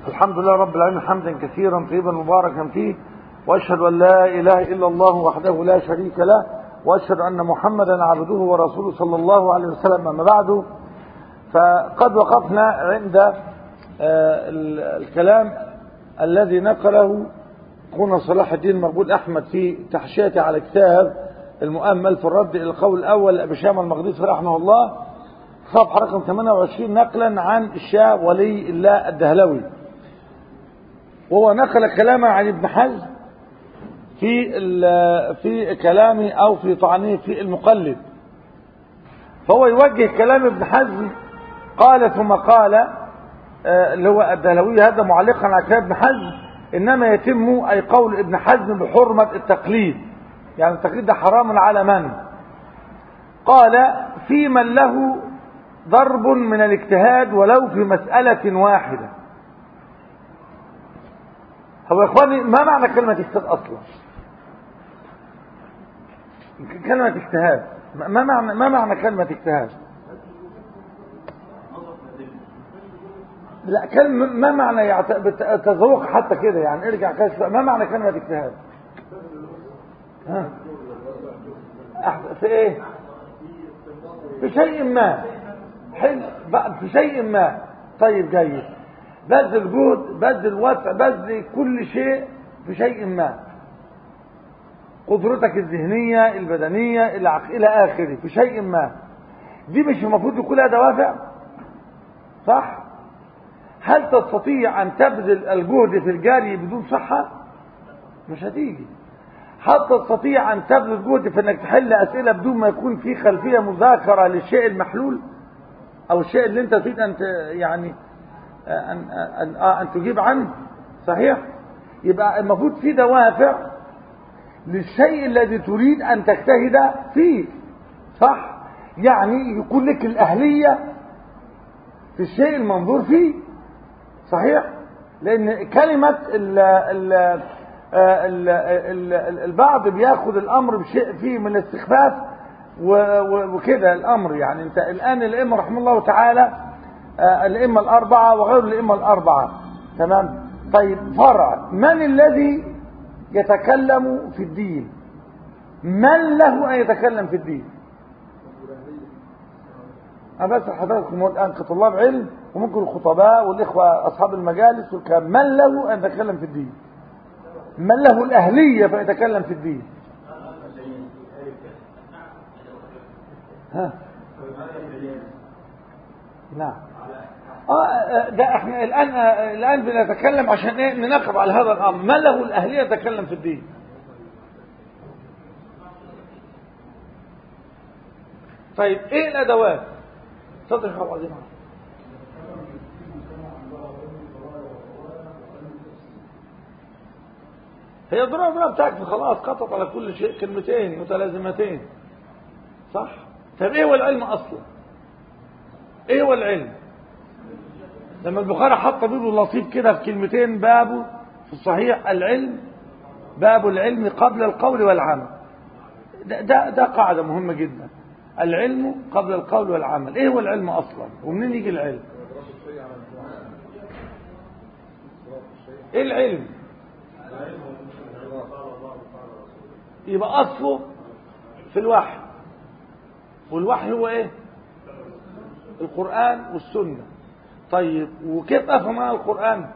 الحمد لله رب العالمين حمدا كثيرا طيبا مباركا فيه واشهد ان لا اله الا الله وحده لا شريك له واشهد ان محمدا عبده ورسوله صلى الله عليه وسلم اما بعد فقد وقفنا عند الكلام الذي نقله اخونا صلاح الدين مقبول احمد في تحشيته على كتاب المؤمل في الرد الى القول الاول لابي شام المقدسي رحمه الله صفحه رقم 28 نقلا عن الشاه ولي الله الدهلوي وهو نقل كلاما عن ابن حزم في في كلامه او في طعنه في المقلد فهو يوجه كلام ابن حزم قال ثم قال اللي هو الدهلوي هذا معلقا على كلام ابن حزم انما يتم اي قول ابن حزم بحرمه التقليد يعني التقليد ده حرام على من قال في من له ضرب من الاجتهاد ولو في مسألة واحدة هو يا اخواني ما معنى كلمة اجتهاد اصلا كلمة اجتهاد ما معنى ما معنى كلمة اجتهاد لا كلمة ما معنى يعت... تذوق حتى كده يعني ارجع كده ما معنى كلمة اجتهاد ها في ايه في شيء ما حلو في شيء ما طيب جيد بذل جهد بذل وسع بذل كل شيء في شيء ما قدرتك الذهنية البدنية العق... إلى آخره في شيء ما دي مش المفروض يكون لها دوافع صح هل تستطيع أن تبذل الجهد في الجري بدون صحة مش هتيجي هل تستطيع أن تبذل جهد في أنك تحل أسئلة بدون ما يكون في خلفية مذاكرة للشيء المحلول أو الشيء اللي أنت تريد أن يعني أن, أن, أن تجيب عنه صحيح يبقى المفروض في دوافع للشيء الذي تريد أن تجتهد فيه صح يعني يكون لك الأهلية في الشيء المنظور فيه صحيح لأن كلمة ال ال ال ال البعض بياخد الأمر بشيء فيه من الاستخفاف وكده الأمر يعني أنت الآن الأئمة رحمه الله تعالى الأئمة الأربعة وغير الأئمة الأربعة تمام طيب فرع من الذي يتكلم في الدين من له أن يتكلم في الدين أنا بس حضراتكم الآن كطلاب علم وممكن الخطباء والإخوة أصحاب المجالس والكلام من له أن يتكلم في الدين من له الأهلية فيتكلم في الدين ها نعم اه ده احنا الان الان بنتكلم عشان ايه نناقب على هذا الامر من له الاهليه يتكلم في الدين طيب ايه الادوات اتفضل يا حبيبي عظيم هي ضرورة ضرورة بتاعك خلاص قطط على كل شيء كلمتين متلازمتين صح طب ايه هو العلم اصلا ايه هو العلم لما البخاري حط بيبه اللطيف كده في كلمتين بابه في الصحيح العلم باب العلم قبل القول والعمل ده, ده, ده قاعدة مهمة جدا العلم قبل القول والعمل ايه هو العلم اصلا ومنين يجي العلم ايه العلم يبقى اصله في الوحي والوحي هو ايه القرآن والسنة طيب وكيف افهم انا القرآن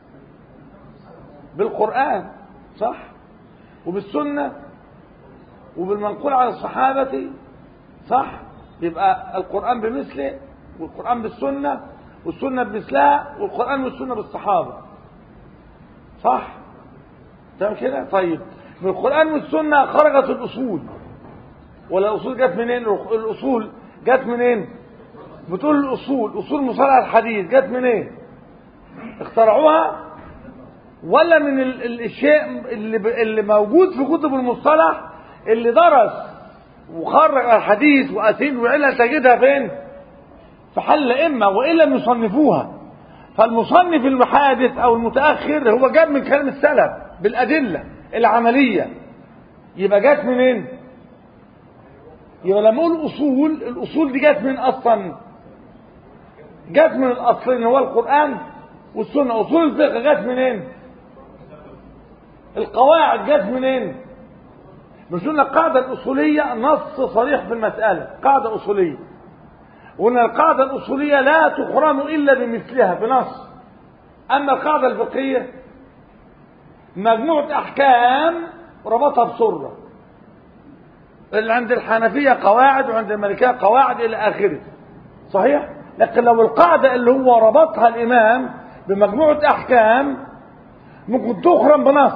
بالقرآن صح وبالسنة وبالمنقول على الصحابة صح يبقى القرآن بمثله والقرآن بالسنة والسنة بمثلها والقرآن والسنة بالصحابة صح تمام كده طيب من القرآن والسنة خرجت الأصول ولا الأصول جت منين الأصول جت منين بتقول الأصول أصول مصطلح الحديث جت منين اخترعوها ولا من الشيء اللي, اللي موجود في كتب المصطلح اللي درس وخرج الحديث وأسين وعلة تجدها فين في حل إما وإن لم يصنفوها فالمصنف المحادث أو المتأخر هو جاب من كلام السلف بالأدلة العملية يبقى جت منين يبقى لما اقول اصول الاصول دي جت من اصلا جت من الاصلين هو القران والسنة أصول الفقه جت منين القواعد جت منين مش قلنا القاعدة الأصولية نص صريح في المسألة قاعدة أصولية وأن القاعدة الأصولية لا تقرن إلا بمثلها بنص أما القاعدة الفقهية مجموعة أحكام ربطها بسرة اللي عند الحنفية قواعد وعند المالكية قواعد إلى آخره صحيح؟ لكن لو القاعدة اللي هو ربطها الإمام بمجموعة أحكام ممكن تخرم بنص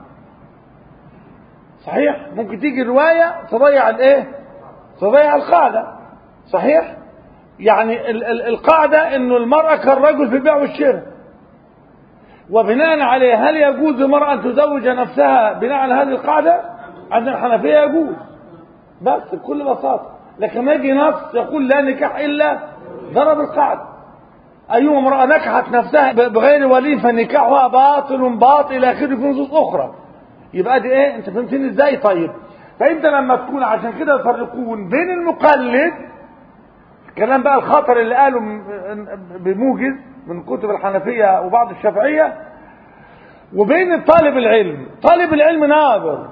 صحيح؟ ممكن تيجي رواية تضيع الإيه؟ تضيع القاعدة صحيح؟ يعني ال ال القاعدة إنه المرأة كالرجل في البيع والشراء وبناء عليه هل يجوز للمرأة أن تزوج نفسها بناء على هذه القاعدة؟ عند الحنفية يجوز بس بكل بساطة لكن ما يجي نص يقول لا نكاح إلا ضرب القاعدة أيما امرأة نكحت نفسها بغير ولي فنكاحها باطل باطل إلى آخره في نصوص أخرى يبقى دي إيه أنت فهمتني إزاي طيب فأنت لما تكون عشان كده يفرقون بين المقلد الكلام بقى الخطر اللي قاله بموجز من كتب الحنفية وبعض الشافعية وبين طالب العلم طالب العلم ناظر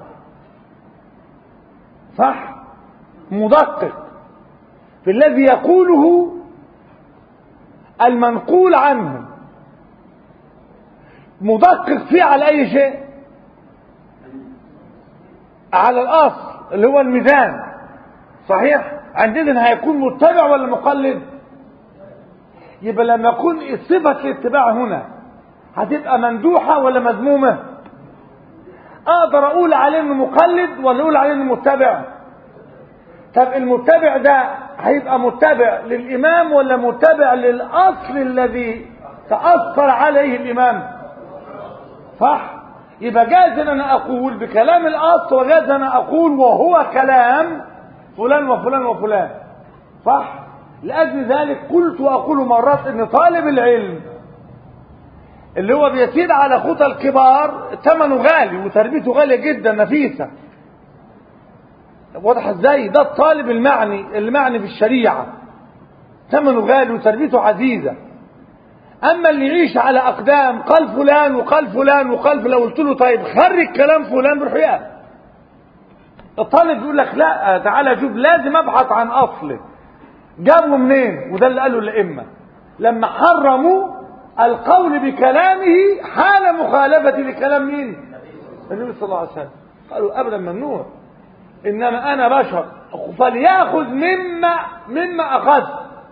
صح مدقق في الذي يقوله المنقول عنه مدقق فيه على اي شيء على الاصل اللي هو الميزان صحيح عندنا هيكون متبع ولا مقلد يبقى لما يكون صفة الاتباع هنا هتبقى ممدوحة ولا مذمومة اقدر اقول عليه انه مقلد ولا اقول عليه انه متبع طب المتبع ده هيبقى متبع للامام ولا متبع للاصل الذي تاثر عليه الامام صح يبقى جاز ان انا اقول بكلام الاصل وجاز ان انا اقول وهو كلام فلان وفلان وفلان صح لاجل ذلك قلت واقول مرات ان طالب العلم اللي هو بيسير على خطى الكبار ثمنه غالي وتربيته غاليه جدا نفيسه واضح ازاي ده الطالب المعني المعني في الشريعه ثمنه غالي وتربيته عزيزه اما اللي يعيش على اقدام قال فلان وقال فلان وقال فلان لو قلت له طيب خرج كلام فلان بيروح يقف الطالب يقول لك لا تعالى شوف لازم ابحث عن اصله جابه منين وده اللي قاله الائمه لما حرموا القول بكلامه حال مخالفة لكلام مين النبي صلى الله عليه وسلم قالوا ابدا ممنوع انما انا بشر فليأخذ مما مما اخذ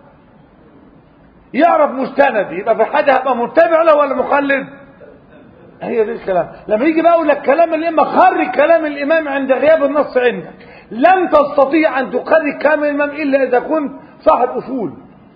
يعرف مستندي يبقى في حاجه هبقى متبع له ولا مقلد هي دي الكلام لما يجي بقى يقول لك كلام الامام خرج كلام الامام عند غياب النص عندك لن تستطيع ان تخرج كلام الامام الا اذا كنت صاحب اصول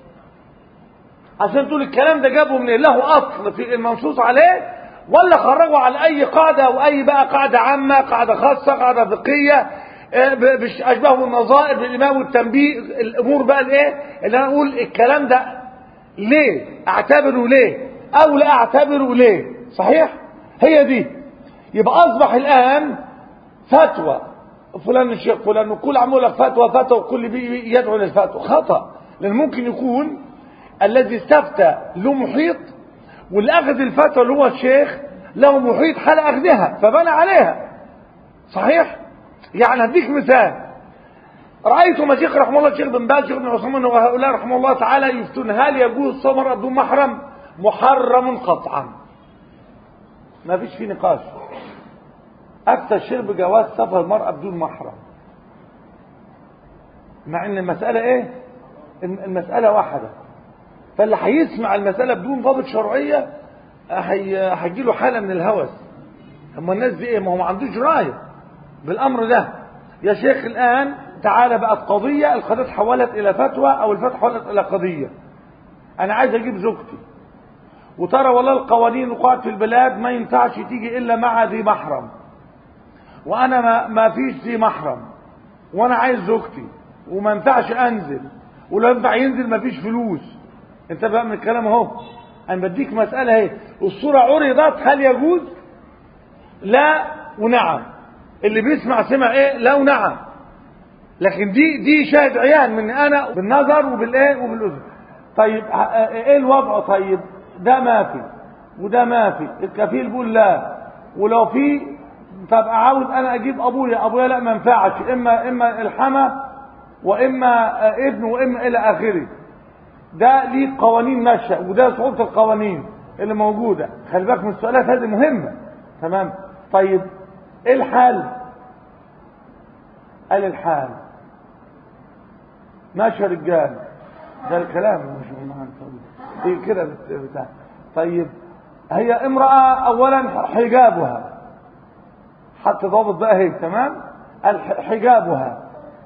عشان تقول الكلام ده جابه من له اصل في المنصوص عليه ولا خرجوا على اي قاعده او اي بقى قاعده عامه قاعده خاصه قاعده فقهيه اشباه النظائر بالامام والتنبيه الامور بقى الايه اللي انا اقول الكلام ده ليه اعتبره ليه او لا اعتبره ليه صحيح هي دي يبقى اصبح الان فتوى فلان الشيخ فلان وكل عمول لك فتوى فتوى وكل يدعو للفتوى خطا لان ممكن يكون الذي استفتى له محيط واللي اخذ الفتوى اللي هو الشيخ له محيط حال اخذها فبنى عليها صحيح يعني هديك مثال رأيت مشيخ رحمه الله الشيخ بن باز الشيخ بن عثمان وهؤلاء رحمه الله تعالى يفتون هل يجوز صوم المرأة بدون محرم محرم قطعا ما فيش فيه نقاش أفتى الشيخ بجواز سفر المرأة بدون محرم مع ان المسألة ايه المسألة واحدة فاللي هيسمع المسألة بدون ضابط شرعية هيجي له حالة من الهوس اما الناس دي ايه ما هو ما عندوش راية بالامر ده يا شيخ الان تعالى بقت قضية القضية تحولت الى فتوى او الفتوى تحولت الى قضية انا عايز اجيب زوجتي وترى والله القوانين وقعت في البلاد ما ينفعش تيجي الا مع ذي محرم وانا ما, ما فيش ذي محرم وانا عايز زوجتي وما ينفعش انزل ولو ينفع ينزل ما فيش فلوس انت بقى من الكلام اهو انا بديك مسألة اهي الصورة عرضت هل يجوز لا ونعم اللي بيسمع سمع ايه لا ونعم لكن دي دي شاهد عيان من انا بالنظر وبالايه وبالاذن طيب ايه الوضع طيب ده ما في وده ما في الكفيل بيقول لا ولو في طب عاوز انا اجيب ابويا ابويا لا ما ينفعش اما اما الحما واما ابن واما الى اخره ده ليه قوانين ماشيه وده صعوبه القوانين اللي موجوده خلي بالك من السؤالات هذه مهمه تمام طيب ايه الحال قال الحال ماشي يا رجال ده الكلام مش ايه كده بتاع طيب هي امرأة اولا حجابها حتى ضابط بقى هي تمام حجابها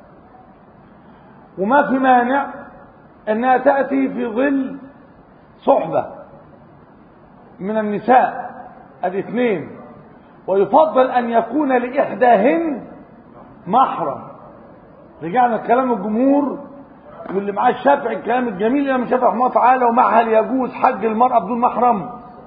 وما في مانع انها تأتي في ظل صحبة من النساء ادي اثنين ويفضل ان يكون لاحداهن محرم رجعنا لكلام الجمهور واللي معاه الشافعي الكلام الجميل الامام الشافعي رحمه الله تعالى ومعها يجوز حج المرأة بدون محرم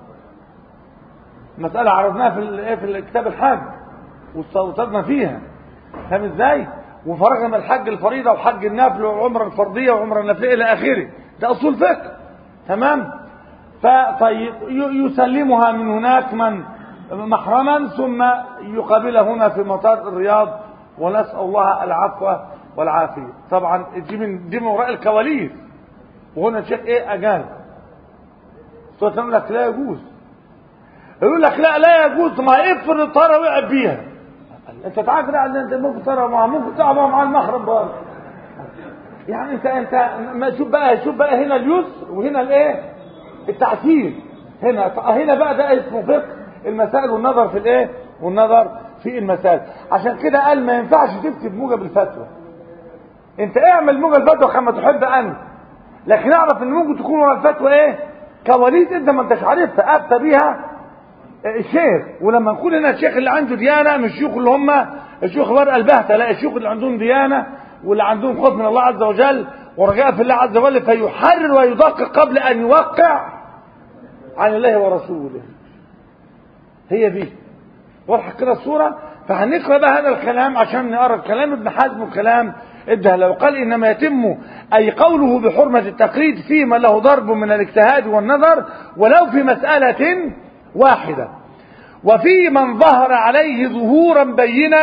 مسألة عرضناها في في كتاب الحج واستوطدنا فيها فاهم ازاي؟ وفرغنا الحج الفريضة وحج النفل والعمرة الفرضية والعمرة النفلية إلى آخره ده أصول فقه تمام؟ فطيب يسلمها من هناك من محرما ثم يقابلها هنا في مطار الرياض ونسأل الله العفو والعافية طبعا دي من دي من وراء الكواليس وهنا الشيخ ايه اجاز يقول لك لا يجوز يقول لك لا لا يجوز ما افرض الطياره وقع بيها انت تعرف لا انت ممكن ترى مع ممكن تقع مع المحرم برضه يعني انت انت ما شوف بقى شوف بقى هنا اليسر وهنا الايه التعسير هنا هنا بقى ده اسمه فقه المسائل والنظر في الايه والنظر في المسائل عشان كده قال ما ينفعش تكتب موجب الفتوى انت اعمل موجب الفتوى كما تحب انت لكن اعرف ان ممكن تكون ورا الفتوى ايه كواليس انت ما انتش عارفها افتى بيها الشيخ ولما نقول هنا الشيخ اللي عنده ديانه مش الشيوخ اللي هم الشيوخ بر البهته لا الشيوخ اللي عندهم ديانه واللي عندهم خوف من الله عز وجل ورجاء في الله عز وجل فيحرر ويدقق قبل ان يوقع عن الله ورسوله هي دي واضحه كده الصوره فهنقرا بقى هذا الكلام عشان نقرا كلام ابن حزم وكلام ابن لو قال انما يتم اي قوله بحرمه التقليد فيما له ضرب من الاجتهاد والنظر ولو في مساله واحدة وفي من ظهر عليه ظهورا بينا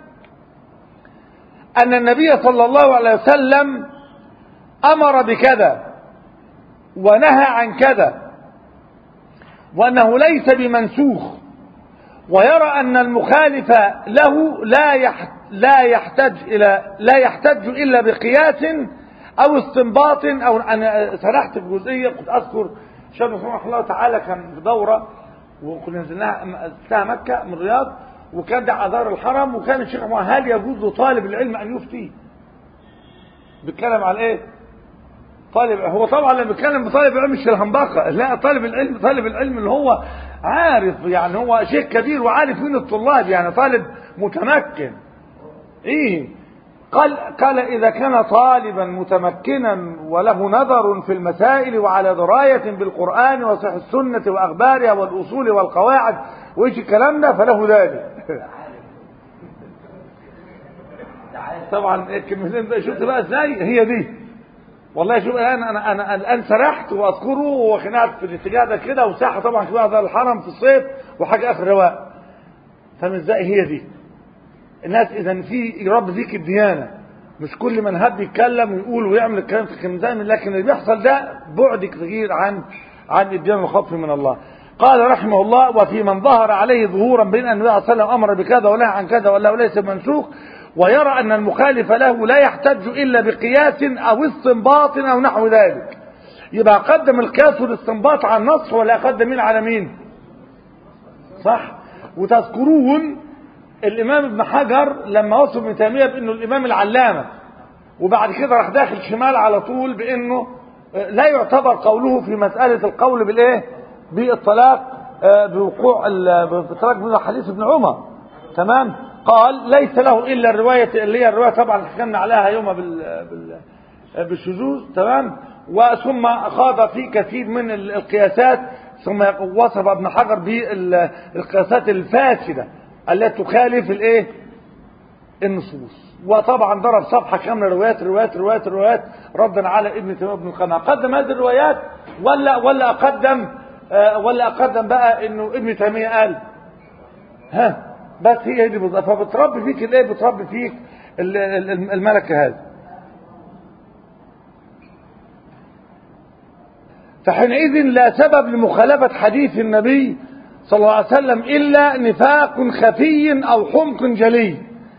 أن النبي صلى الله عليه وسلم أمر بكذا ونهى عن كذا وأنه ليس بمنسوخ ويرى أن المخالف له لا لا يحتاج إلى لا يحتج إلا بقياس أو استنباط أو أنا سرحت في جزئية كنت أذكر شاب رحمه الله تعالى كان في دورة وكنا نزلناها مكة من الرياض وكان ده عذار الحرم وكان الشيخ هل يجوز لطالب العلم ان يفتي بيتكلم على ايه طالب هو طبعا لما بيتكلم بطالب العلم مش الهمبقه لا طالب العلم طالب العلم اللي هو عارف يعني هو شيخ كبير وعارف مين الطلاب يعني طالب متمكن ايه قال قال اذا كان طالبا متمكنا وله نظر في المسائل وعلى درايه بالقران وصحيح السنه واخبارها والاصول والقواعد وايش الكلام ده فله ذلك طبعا الكلمتين ده شفت بقى ازاي هي دي والله شوف الان انا انا الان سرحت واذكره وخناقت في الاتجاه ده كده وساحه طبعا كده هذا الحرم في الصيف وحاجه اخر رواق فاهم ازاي هي دي الناس اذا في رب ذيك الديانه مش كل من هب يتكلم ويقول ويعمل الكلام في الكلمتين لكن اللي بيحصل ده بعد كثير عن عن الديانه والخوف من الله قال رحمه الله وفي من ظهر عليه ظهورا بين ان النبي صلى الله عليه وسلم امر بكذا ونهى عن كذا ولا ليس منسوخ ويرى ان المخالف له لا يحتج الا بقياس او استنباط او نحو ذلك يبقى قدم القياس والاستنباط على النص ولا قدم مين على مين صح وتذكرون الامام ابن حجر لما وصف ابن تيميه بانه الامام العلامه وبعد كده راح داخل شمال على طول بانه لا يعتبر قوله في مساله القول بالايه بالطلاق بوقوع بالطلاق من حديث ابن عمر تمام قال ليس له الا الروايه اللي هي الروايه طبعا حكمنا عليها يوم بال, بال بالشذوذ تمام وثم خاض في كثير من القياسات ثم وصف ابن حجر بالقياسات الفاسده التي تخالف الايه النصوص وطبعا ضرب صفحه كامله روايات روايات روايات روايات ردا على ابن تيميه بن القيم قدم هذه الروايات ولا ولا اقدم آه ولا اقدم بقى انه ابن تيميه قال ها بس هي دي بالظبط فبتربي فيك الايه بتربي فيك الملكه هذه فحينئذ لا سبب لمخالفة حديث النبي صلى الله عليه وسلم إلا نفاق خفي أو حمق جلي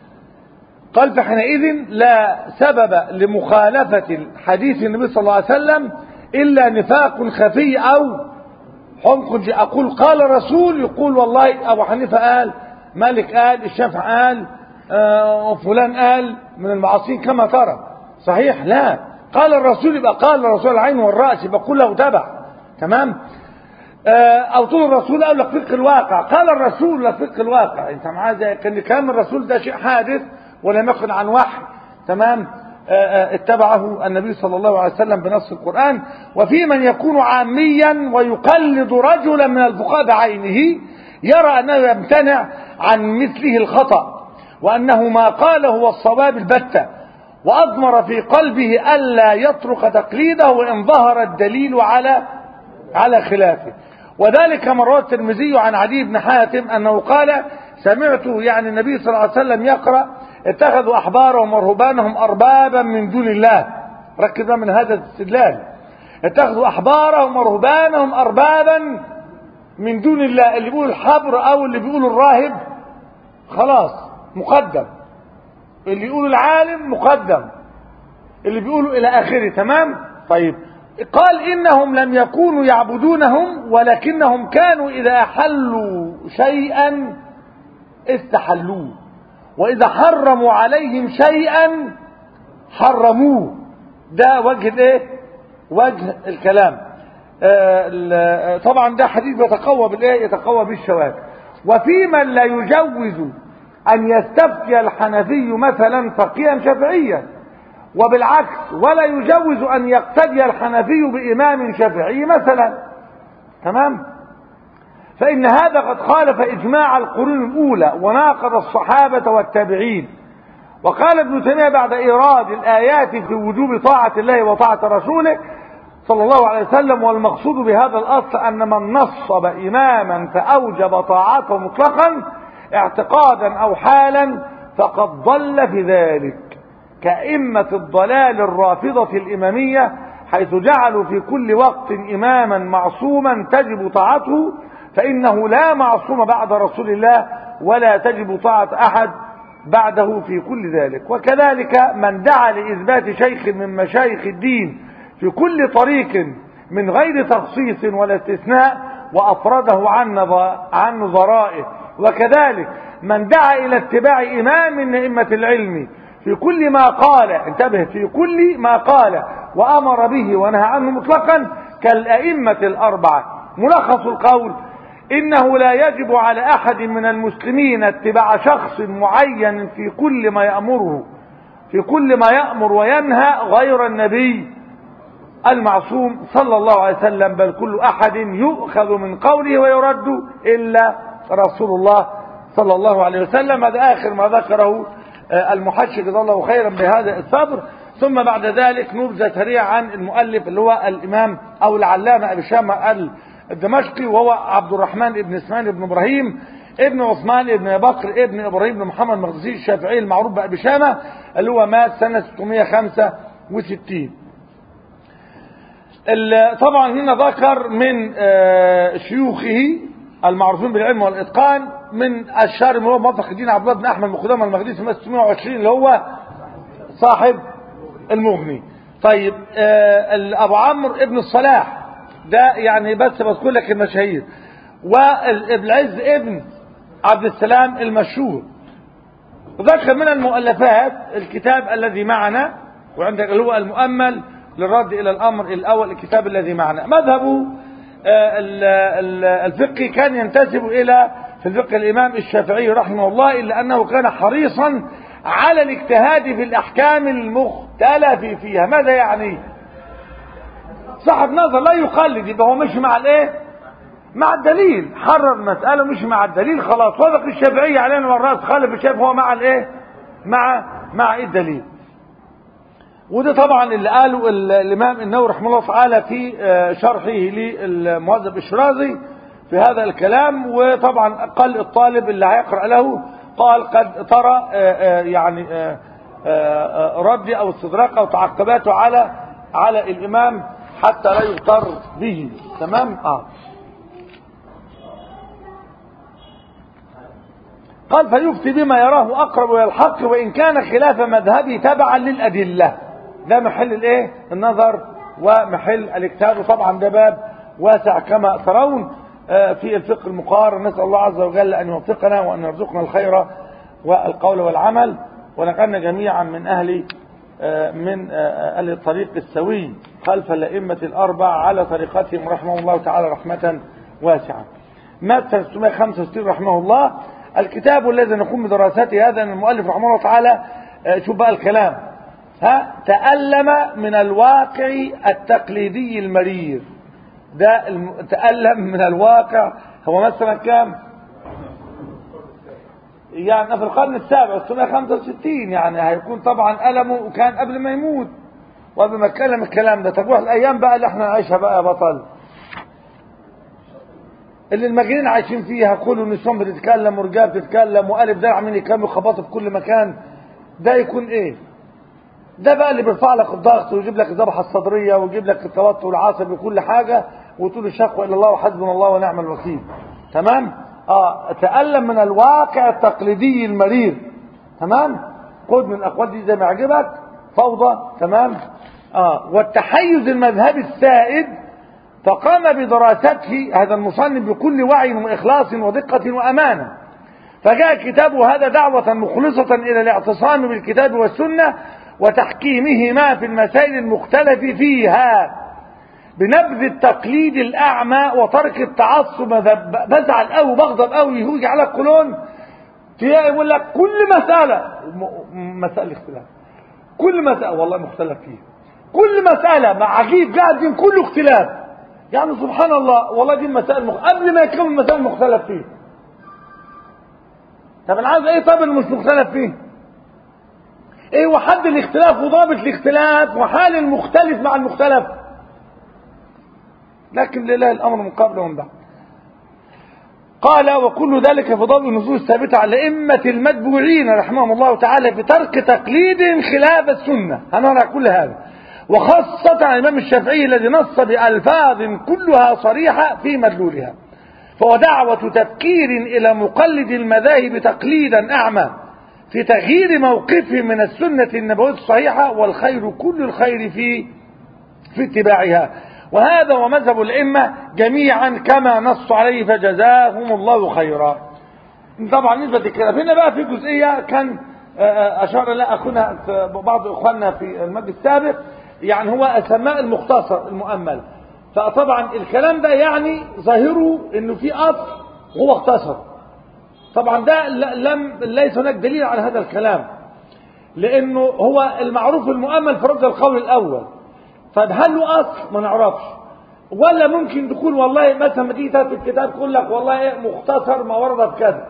قال فحينئذ لا سبب لمخالفة حديث النبي صلى الله عليه وسلم إلا نفاق خفي أو حمق جلي أقول قال رسول يقول والله أبو حنيفة قال مالك قال الشافع قال آه فلان قال من المعاصين كما ترى صحيح لا قال الرسول يبقى قال الرسول العين والرأس يبقى كله تبع تمام آه او طول الرسول قال لك فقه الواقع قال الرسول لك فقه الواقع انت معاه زي كان كلام الرسول ده شيء حادث ولم يكن عن وحي تمام آه اتبعه النبي صلى الله عليه وسلم بنص القرآن وفي من يكون عاميا ويقلد رجلا من الفقهاء بعينه يرى أنه يمتنع عن مثله الخطأ وأنه ما قاله هو الصواب البتة وأضمر في قلبه ألا يترك تقليده وإن ظهر الدليل على على خلافه وذلك مرة الترمذي عن عدي بن حاتم أنه قال سمعت يعني النبي صلى الله عليه وسلم يقرأ اتخذوا أحبارهم ورهبانهم أربابا من دون الله ركز من هذا الاستدلال اتخذوا أحبارهم ورهبانهم أربابا من دون الله اللي بيقول الحبر أو اللي بيقول الراهب خلاص مقدم اللي يقول العالم مقدم اللي بيقولوا الى اخره تمام طيب قال انهم لم يكونوا يعبدونهم ولكنهم كانوا اذا احلوا شيئا استحلوه واذا حرموا عليهم شيئا حرموه ده وجه الايه وجه الكلام آه طبعا ده حديث يتقوى بالايه يتقوى بالشواذ وفي من لا يجوز أن يستفتي الحنفي مثلا فقيها شافعيا وبالعكس ولا يجوز أن يقتدي الحنفي بإمام شافعي مثلا تمام فإن هذا قد خالف إجماع القرون الأولى وناقض الصحابة والتابعين وقال ابن تيمية بعد إيراد الآيات في وجوب طاعة الله وطاعة رسوله صلى الله عليه وسلم والمقصود بهذا الأصل أن من نصب إماما فأوجب طاعته مطلقا اعتقادا او حالا فقد ضل في ذلك كأئمة الضلال الرافضة الإمامية حيث جعلوا في كل وقت إماما معصوما تجب طاعته فإنه لا معصوم بعد رسول الله ولا تجب طاعة أحد بعده في كل ذلك وكذلك من دعا لإثبات شيخ من مشايخ الدين في كل طريق من غير تخصيص ولا استثناء وأفرده عن عن نظرائه وكذلك من دعا إلى اتباع إمام من أئمة العلم في كل ما قال انتبه في كل ما قال وأمر به ونهى عنه مطلقا كالأئمة الأربعة ملخص القول إنه لا يجب على أحد من المسلمين اتباع شخص معين في كل ما يأمره في كل ما يأمر وينهى غير النبي المعصوم صلى الله عليه وسلم بل كل أحد يؤخذ من قوله ويرد إلا رسول الله صلى الله عليه وسلم هذا آخر ما ذكره المحشي جزاه الله خيرا بهذا الصبر ثم بعد ذلك نبذة سريعة عن المؤلف اللي هو الإمام أو العلامة أبي شامة الدمشقي وهو عبد الرحمن بن اسماعيل بن إبراهيم ابن عثمان ابن بكر ابن إبراهيم بن محمد مقدسي الشافعي المعروف بأبي شامة اللي هو مات سنة 665 طبعا هنا ذكر من شيوخه المعروفين بالعلم والإتقان من الشهر اللي هو موفق الدين عبد الله بن أحمد بن قدامة المقدسي سنة 620 اللي هو صاحب المغني طيب أبو عمرو ابن الصلاح ده يعني بس بذكر لك المشاهير وابن العز ابن عبد السلام المشهور ذكر من المؤلفات الكتاب الذي معنا وعندك اللي هو المؤمل للرد إلى الأمر الأول الكتاب الذي معنا مذهبه الفقهي كان ينتسب إلى في الفقه الإمام الشافعي رحمه الله إلا أنه كان حريصا على الاجتهاد في الأحكام المختلف فيها ماذا يعني صاحب نظر لا يقلد يبقى هو مش مع الايه مع الدليل حرر مسألة مش مع الدليل خلاص وافق الشافعية علينا والرأس خالف الشافعي هو مع الايه مع مع الدليل وده طبعا اللي قاله الإمام النووي رحمه الله تعالى في شرحه للمهذب الشرازي في هذا الكلام وطبعا قال الطالب اللي هيقرأ له قال قد ترى يعني ردي أو استدراك أو تعقباته على على الإمام حتى لا يغتر به تمام آه قال فيفتي بما يراه أقرب إلى الحق وإن كان خلاف مذهبي تبعا للأدلة ده محل الايه النظر ومحل الاجتهاد وطبعا ده باب واسع كما ترون في الفقه المقارن نسأل الله عز وجل أن يوفقنا وأن يرزقنا الخير والقول والعمل ونكون جميعا من أهل من أهل الطريق السوي خلف الأئمة الأربع على طريقتهم رحمه الله تعالى رحمة واسعة مات 365 رحمه الله الكتاب الذي نقوم بدراسته هذا المؤلف رحمه الله تعالى شوف بقى الكلام ها تألم من الواقع التقليدي المرير ده الم... تألم من الواقع هو مثلا كام يعني في القرن السابع 665 يعني هيكون طبعا ألمه وكان قبل ما يموت وقبل ما اتكلم الكلام ده طب الأيام بقى اللي احنا نعيشها بقى يا بطل اللي المجانين عايشين فيها كل النسوان بتتكلم ورجال بتتكلم وقالب ده عاملين يكلموا خباطه في كل مكان ده يكون ايه ده بقى اللي بيرفع لك الضغط ويجيب لك الذبحه الصدريه ويجيب لك التوتر العصبي وكل حاجه وتقول الشكوى الى الله وحسبنا الله ونعم الوكيل تمام اه تألم من الواقع التقليدي المرير تمام خد من الاقوال دي زي ما يعجبك فوضى تمام اه والتحيز المذهبي السائد فقام بدراسته هذا المصنف بكل وعي وإخلاص ودقة وأمانة فجاء كتابه هذا دعوة مخلصة إلى الاعتصام بالكتاب والسنة وتحكيمهما في المسائل المختلف فيها بنبذ التقليد الأعمى وترك التعصب بزعل قوي بغضب قوي يهوج على القولون تلاقي يقول لك كل مسألة مسألة اختلاف كل مسألة والله مختلف فيها كل مسألة مع عجيب قاعد دين كله اختلاف يعني سبحان الله والله دي مسائل مخ... قبل ما يكون مسائل مختلف فيه طب انا عايز ايه طب اللي مش مختلف فيه ايه وحد الاختلاف وضابط الاختلاف وحال المختلف مع المختلف لكن لله الامر من قبل ومن بعد قال وكل ذلك في ضوء النصوص الثابته على ائمه المتبوعين رحمهم الله تعالى بترك تقليد خلاف السنه هنرى كل هذا وخاصة الإمام الشافعي الذي نص بألفاظ كلها صريحة في مدلولها فهو دعوة تفكير إلى مقلد المذاهب تقليدا أعمى في تغيير موقفه من السنة النبوية الصحيحة والخير كل الخير في في اتباعها وهذا هو مذهب الأئمة جميعا كما نص عليه فجزاهم الله خيرا طبعا نسبة الكلام هنا بقى في جزئية كان أشار لها أخونا بعض إخواننا في المجلس السابق يعني هو أسماء المختصر المؤمل فطبعا الكلام ده يعني ظاهره انه في اصل هو اختصر طبعا ده لم ليس هناك دليل على هذا الكلام لانه هو المعروف المؤمل في رد القول الاول طب هل له اصل ما نعرفش ولا ممكن تقول والله مثلا ما تيجي تاتي الكتاب تقول لك والله ايه مختصر ما ورد كذا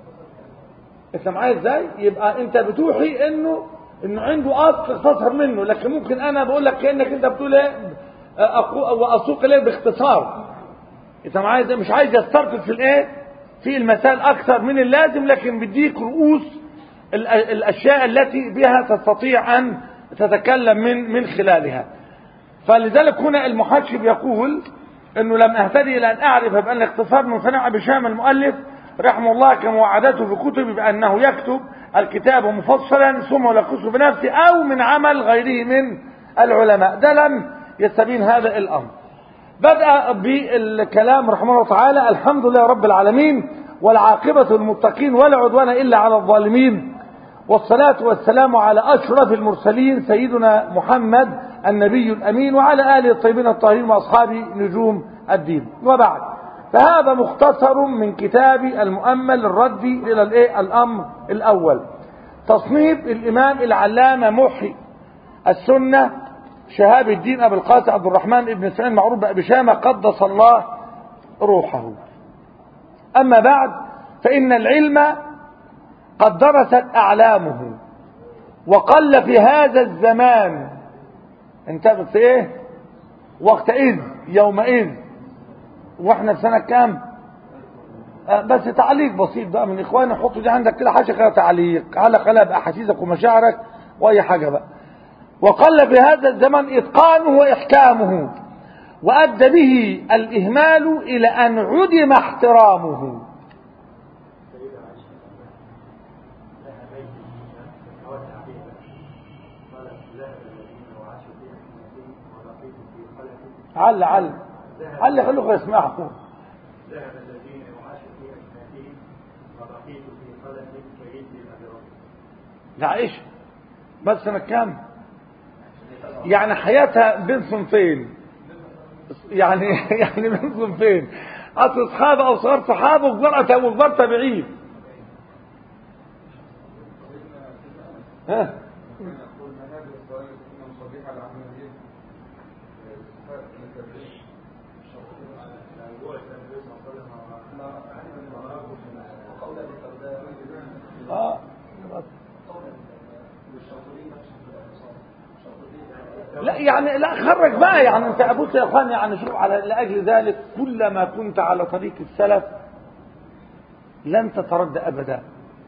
انت معايا ازاي يبقى انت بتوحي انه انه عنده اصل اختصر منه لكن ممكن انا بقول لك كانك انت بتقول ايه واسوق اليه باختصار انت معايا مش عايز يسترقد في الايه في المسائل اكثر من اللازم لكن بديك رؤوس الاشياء التي بها تستطيع ان تتكلم من من خلالها فلذلك هنا المحشب يقول انه لم اهتدي الى ان اعرف بان الاختصار منصنع بشام المؤلف رحمه الله كما وعدته في كتبه بانه يكتب الكتاب مفصلا ثم يلخصه بنفسه او من عمل غيره من العلماء ده لم يستبين هذا الامر بدأ بالكلام رحمه الله تعالى الحمد لله رب العالمين والعاقبة المتقين ولا عدوان إلا على الظالمين والصلاة والسلام على أشرف المرسلين سيدنا محمد النبي الأمين وعلى آله الطيبين الطاهرين وأصحاب نجوم الدين وبعد فهذا مختصر من كتاب المؤمل الردي إلى الإيه الأمر الأول تصنيف الإمام العلامة محي السنة شهاب الدين أبو القاسم عبد الرحمن بن سعيد معروف بأبي شامة قدس الله روحه أما بعد فإن العلم قد درست أعلامه وقل في هذا الزمان انتبه في ايه وقتئذ يومئذ واحنا في سنة كام آه بس تعليق بسيط بقى من اخواني حطوا دي عندك كده حاجة كده تعليق علق عليها باحاسيسك ومشاعرك واي حاجة بقى وقل في هذا الزمن اتقانه واحكامه وادى به الاهمال الى ان عدم احترامه سيدة عائشة لها بيت توسع فيه قالت ذهب الذين وعاشوا في أحمدين وبقيت في خلف عل عل عل خلوه يسمعه ذهب الذين وعاشوا في أحمدين وبقيت في خلف كريم الأبرار ده عائشة بس سنة كام يعني حياتها بين صنفين يعني يعني بين صنفين أصل أصحابه أو صغار صحابه وكبار وكبار تابعين ها يقول منازل الصلاة التي صبيحة العملية اه لا يعني لا خرج بقى يعني انت ابوس يا اخوان يعني شوف على لاجل ذلك كلما كنت على طريق السلف لن تترد ابدا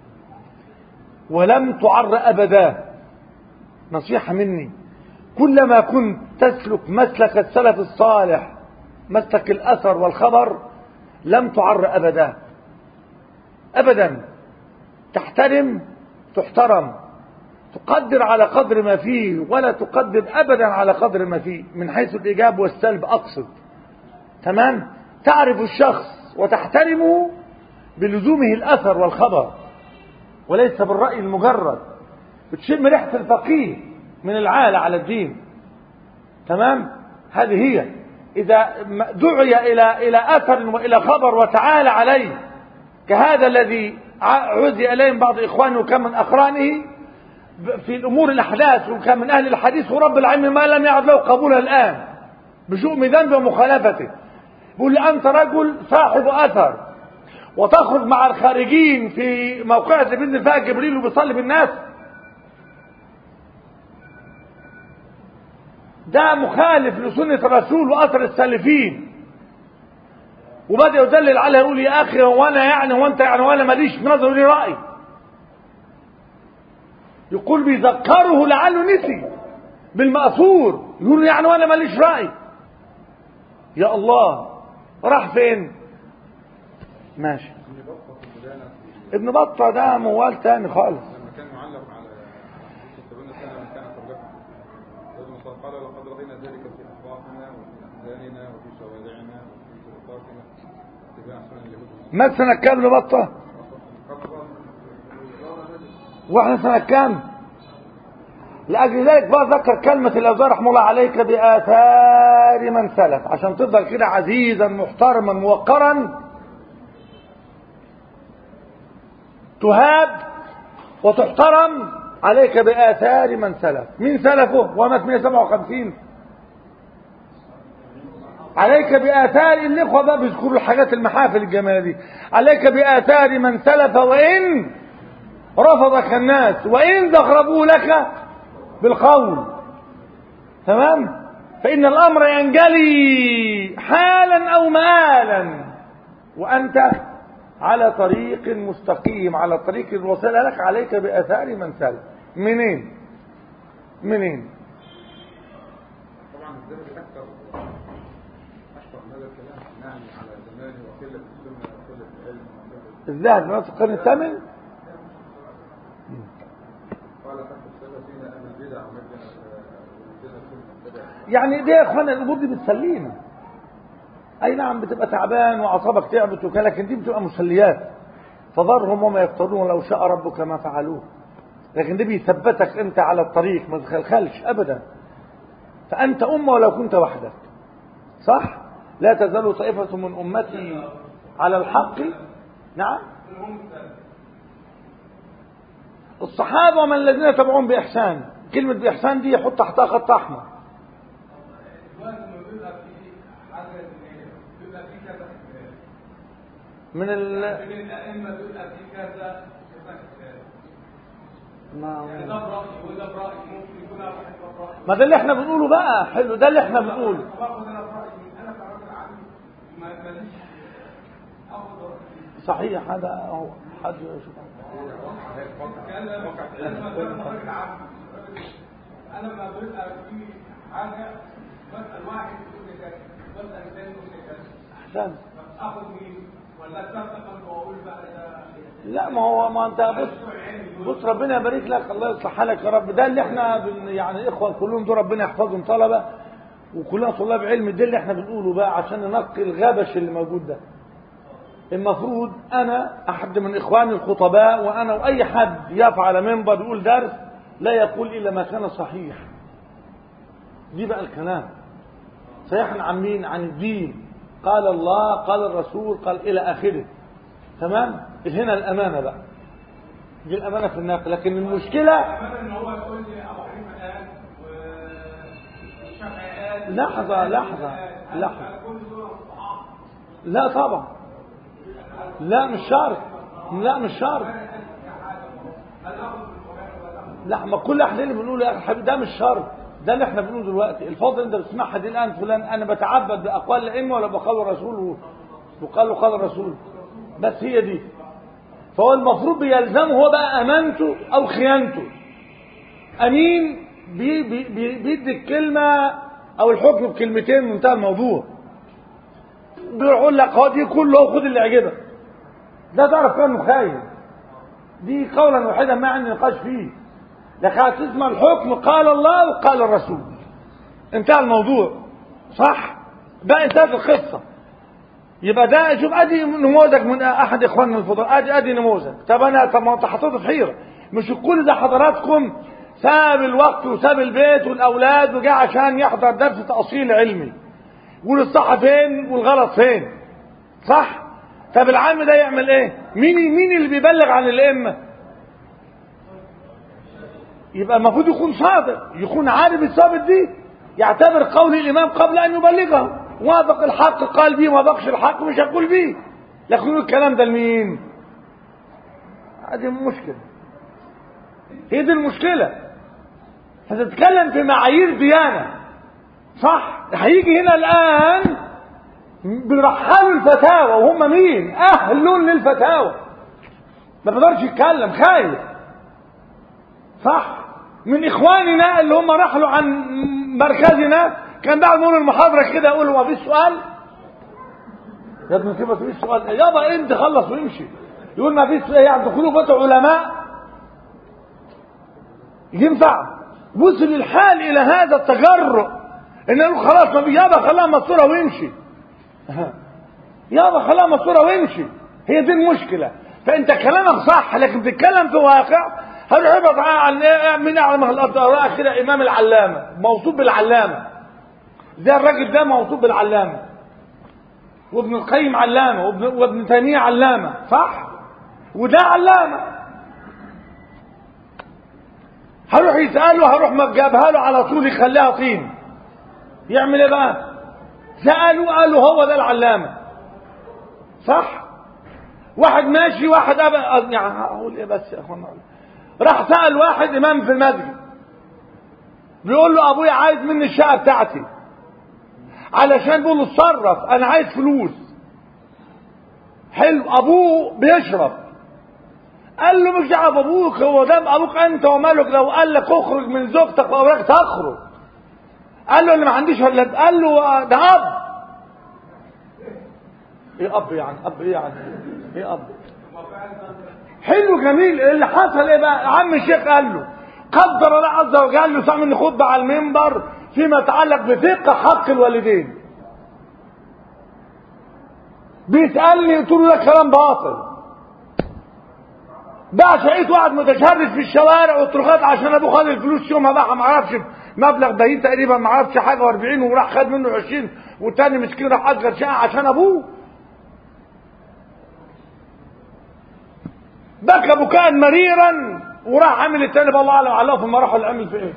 ولم تعر ابدا نصيحه مني كلما كنت تسلك مسلك السلف الصالح مسلك الاثر والخبر لم تعر ابدا ابدا تحترم تحترم تقدر على قدر ما فيه ولا تقدر ابدا على قدر ما فيه من حيث الايجاب والسلب اقصد تمام تعرف الشخص وتحترمه بلزومه الاثر والخبر وليس بالراي المجرد بتشم ريحه الفقيه من العالة على الدين تمام هذه هي اذا دعي الى الى اثر والى خبر وتعالى عليه كهذا الذي عزي اليهم بعض اخوانه وكان من اقرانه في الامور الاحداث وكان من اهل الحديث ورب العالمين ما لم يعد له قبولا الان بشؤم ذنب ومخالفته يقول لي انت رجل صاحب اثر وتخرج مع الخارجين في موقعة اللي بينزل فيها جبريل وبيصلي بالناس ده مخالف لسنة الرسول واثر السالفين وبدأ يدلل عليها يقول يا اخي هو انا يعني هو انت يعني وانا ماليش نظر لي رأي يقول بيذكره لعله نسي بالمأثور يقول يعني وانا ماليش رأي يا الله راح فين ماشي ابن بطة في البداية ابن بطة ده موال تاني خالص لما كان معلق على حديث التبنى سنة من كان قبلكم ابن صلى قال لقد رأينا ذلك في أخبارنا وفي أحزاننا وفي شوارعنا وفي طرقاتنا اتباع سنن اليهود مات سنة كام ابن بطة واحنا سنة كام لأجل ذلك بقى ذكر كلمة الأوزار رحمه الله عليك بآثار من سلف عشان تفضل كده عزيزا محترما موقرا تهاب وتحترم عليك بآثار من سلف مين سلفه ومات 157 عليك بآثار الإخوة بقى بيذكروا الحاجات المحافل الجمالية دي عليك بآثار من سلف وإن رفضك الناس وإن ذخربوا لك بالقول تمام فإن الأمر ينجلي حالا أو مآلا وأنت على طريق مستقيم على طريق الوصل لك عليك بآثار من سلف منين منين طبعا الذهب أكثر أشبه هذا الكلام نعني على زمانه وقلة السنة وقلة العلم وقلة الذهب من القرن الثامن قال تحت السلفين أن البدع مجنة ومجنة البدع يعني دي يا اخوانا الامور دي بتسلينا اي نعم بتبقى تعبان واعصابك تعبت وكده لكن دي بتبقى مسليات فذرهم وما يفترون لو شاء ربك ما فعلوه لكن دي بيثبتك انت على الطريق ما تخلخلش ابدا فانت امه ولو كنت وحدك صح لا تزال طائفه من امتي على الحق نعم الصحابه ومن الذين تبعون باحسان كلمه باحسان دي يحط تحتها خط احمر دلوقتي ما بيبقى في حاجه بيبقى في كذا اختلاف من ال... بين الائمه بيبقى في كذا كذا اختلاف ما يعني ده برأي وده برأي ممكن يكون أنا واحد برأي ما ده اللي احنا بنقوله بقى حلو ده اللي احنا بنقوله باخد أنا برأيي أنا كراجل عامل ما ماليش آخد رأيي صحيح هذا هو حد يشوف انا لما بيبقى في حاجه بسال واحد يقول لي كذا بسال الثاني يقول لي كذا احسن طب اخد مين ولا اتفق واقول بقى ده لا ما هو ما انت بص بص ربنا يبارك لك الله يصلح حالك يا رب ده اللي احنا بن يعني اخوان كلهم دول ربنا يحفظهم طلبه وكلنا طلاب علم ده اللي احنا بنقوله بقى عشان ننقي الغبش اللي موجود ده المفروض انا احد من اخواني الخطباء وانا واي حد يفعل منبر يقول درس لا يقول الا ما كان صحيح دي بقى الكلام صحيح عن مين عن الدين قال الله قال الرسول قال الى اخره تمام هنا الامانه بقى دي الامانه في النقل لكن المشكله كمان ان هو يقول لي ابو حنيفه قال والشافعي قال لحظة لحظة لحظة كل دول صحاب لا طبعا لا مش شرط لا مش شرط هل اخذ بالقران ولا اخذ لا ما كل احنا اللي بنقوله يا اخي حبيبي ده مش شرط ده اللي احنا بنقوله دلوقتي الفاضل انت بتسمعها دي الان فلان انا بتعبد باقوال الائمه ولا بقول الرسول وقال له قال الرسول بس هي دي فهو المفروض بيلزمه هو بقى امانته او خيانته امين بي بي بي بيدي الكلمه او الحكم بكلمتين منتهى الموضوع بيقول لك هو دي كله خد اللي يعجبك ده تعرف كانه خاين دي قولا واحدا ما عندي نقاش فيه لكن هتسمع الحكم قال الله وقال الرسول انتهى الموضوع صح ده انتهت القصه يبقى ده شوف ادي نموذج من احد اخواننا الفضلاء ادي ادي نموذج طب انا طب ما انت حطيت في حيره مش كل ده حضراتكم ساب الوقت وساب البيت والاولاد وجاء عشان يحضر درس تاصيل علمي يقول الصح فين والغلط فين صح طب العام ده يعمل ايه مين مين اللي بيبلغ عن الائمه يبقى المفروض يكون صادق يكون عارف الثابت دي يعتبر قول الامام قبل ان يبلغه وافق الحق قال بيه ما وافقش الحق مش هقول بيه لكن يقول الكلام ده لمين هذه المشكله هي دي المشكله هتتكلم في معايير ديانه صح هيجي هنا الان بيرحلوا الفتاوى وهم مين اهل للفتاوى ما بيقدرش يتكلم خايف صح من اخواننا اللي هم رحلوا عن مركزنا كان بعد نقول المحاضره كده يقول هو في سؤال يا ابن سيبك في سؤال يابا انت خلص وامشي يقول ما فيش يعني دخلوا فتح علماء ينفع وصل الحال الى هذا التجرؤ ان يقول خلاص ما في يابا خلاها مستوره ويمشي يابا خلاها مستوره ويمشي هي دي المشكله فانت كلامك صح لكن بتتكلم في واقع هل عبط عن من اعلم الارض كده امام العلامه موصوف بالعلامه زي الراجل ده موصوف بالعلامه وابن القيم علامه وابن, وابن تيميه علامه صح وده علامه هروح يساله هروح جابها له على طول يخليها طين يعمل ايه بقى سالوا قالوا هو ده العلامه صح واحد ماشي واحد أبقى يعني هقول ايه بس يا اخوانا راح سأل واحد امام في المسجد بيقول له ابويا عايز مني الشقه بتاعتي علشان بيقول له اتصرف انا عايز فلوس حلو ابوه بيشرب قال له مش دعوه بابوك هو ده ابوك انت ومالك لو قال لك اخرج من زوجتك واوراك تخرج قال له اللي ما عنديش ولاد قال له ده اب ايه اب يعني اب ايه يعني ايه اب حلو جميل اللي حصل ايه بقى عم الشيخ قال له قدر الله عز وجل له سامي خطبه على المنبر فيما يتعلق بفقه حق الوالدين بيسالني قلت له ده كلام باطل بقى شقيت واحد متشرد في الشوارع والطرقات عشان ابوه خد الفلوس يومها بقى ما اعرفش مبلغ باهين تقريبا ما اعرفش حاجه و40 وراح خد منه 20 والتاني مسكين راح اجر شقه عشان ابوه بكى بكاء مريرا وراح عامل التاني بالله اعلم علقه في المراحل اللي عمل في ايه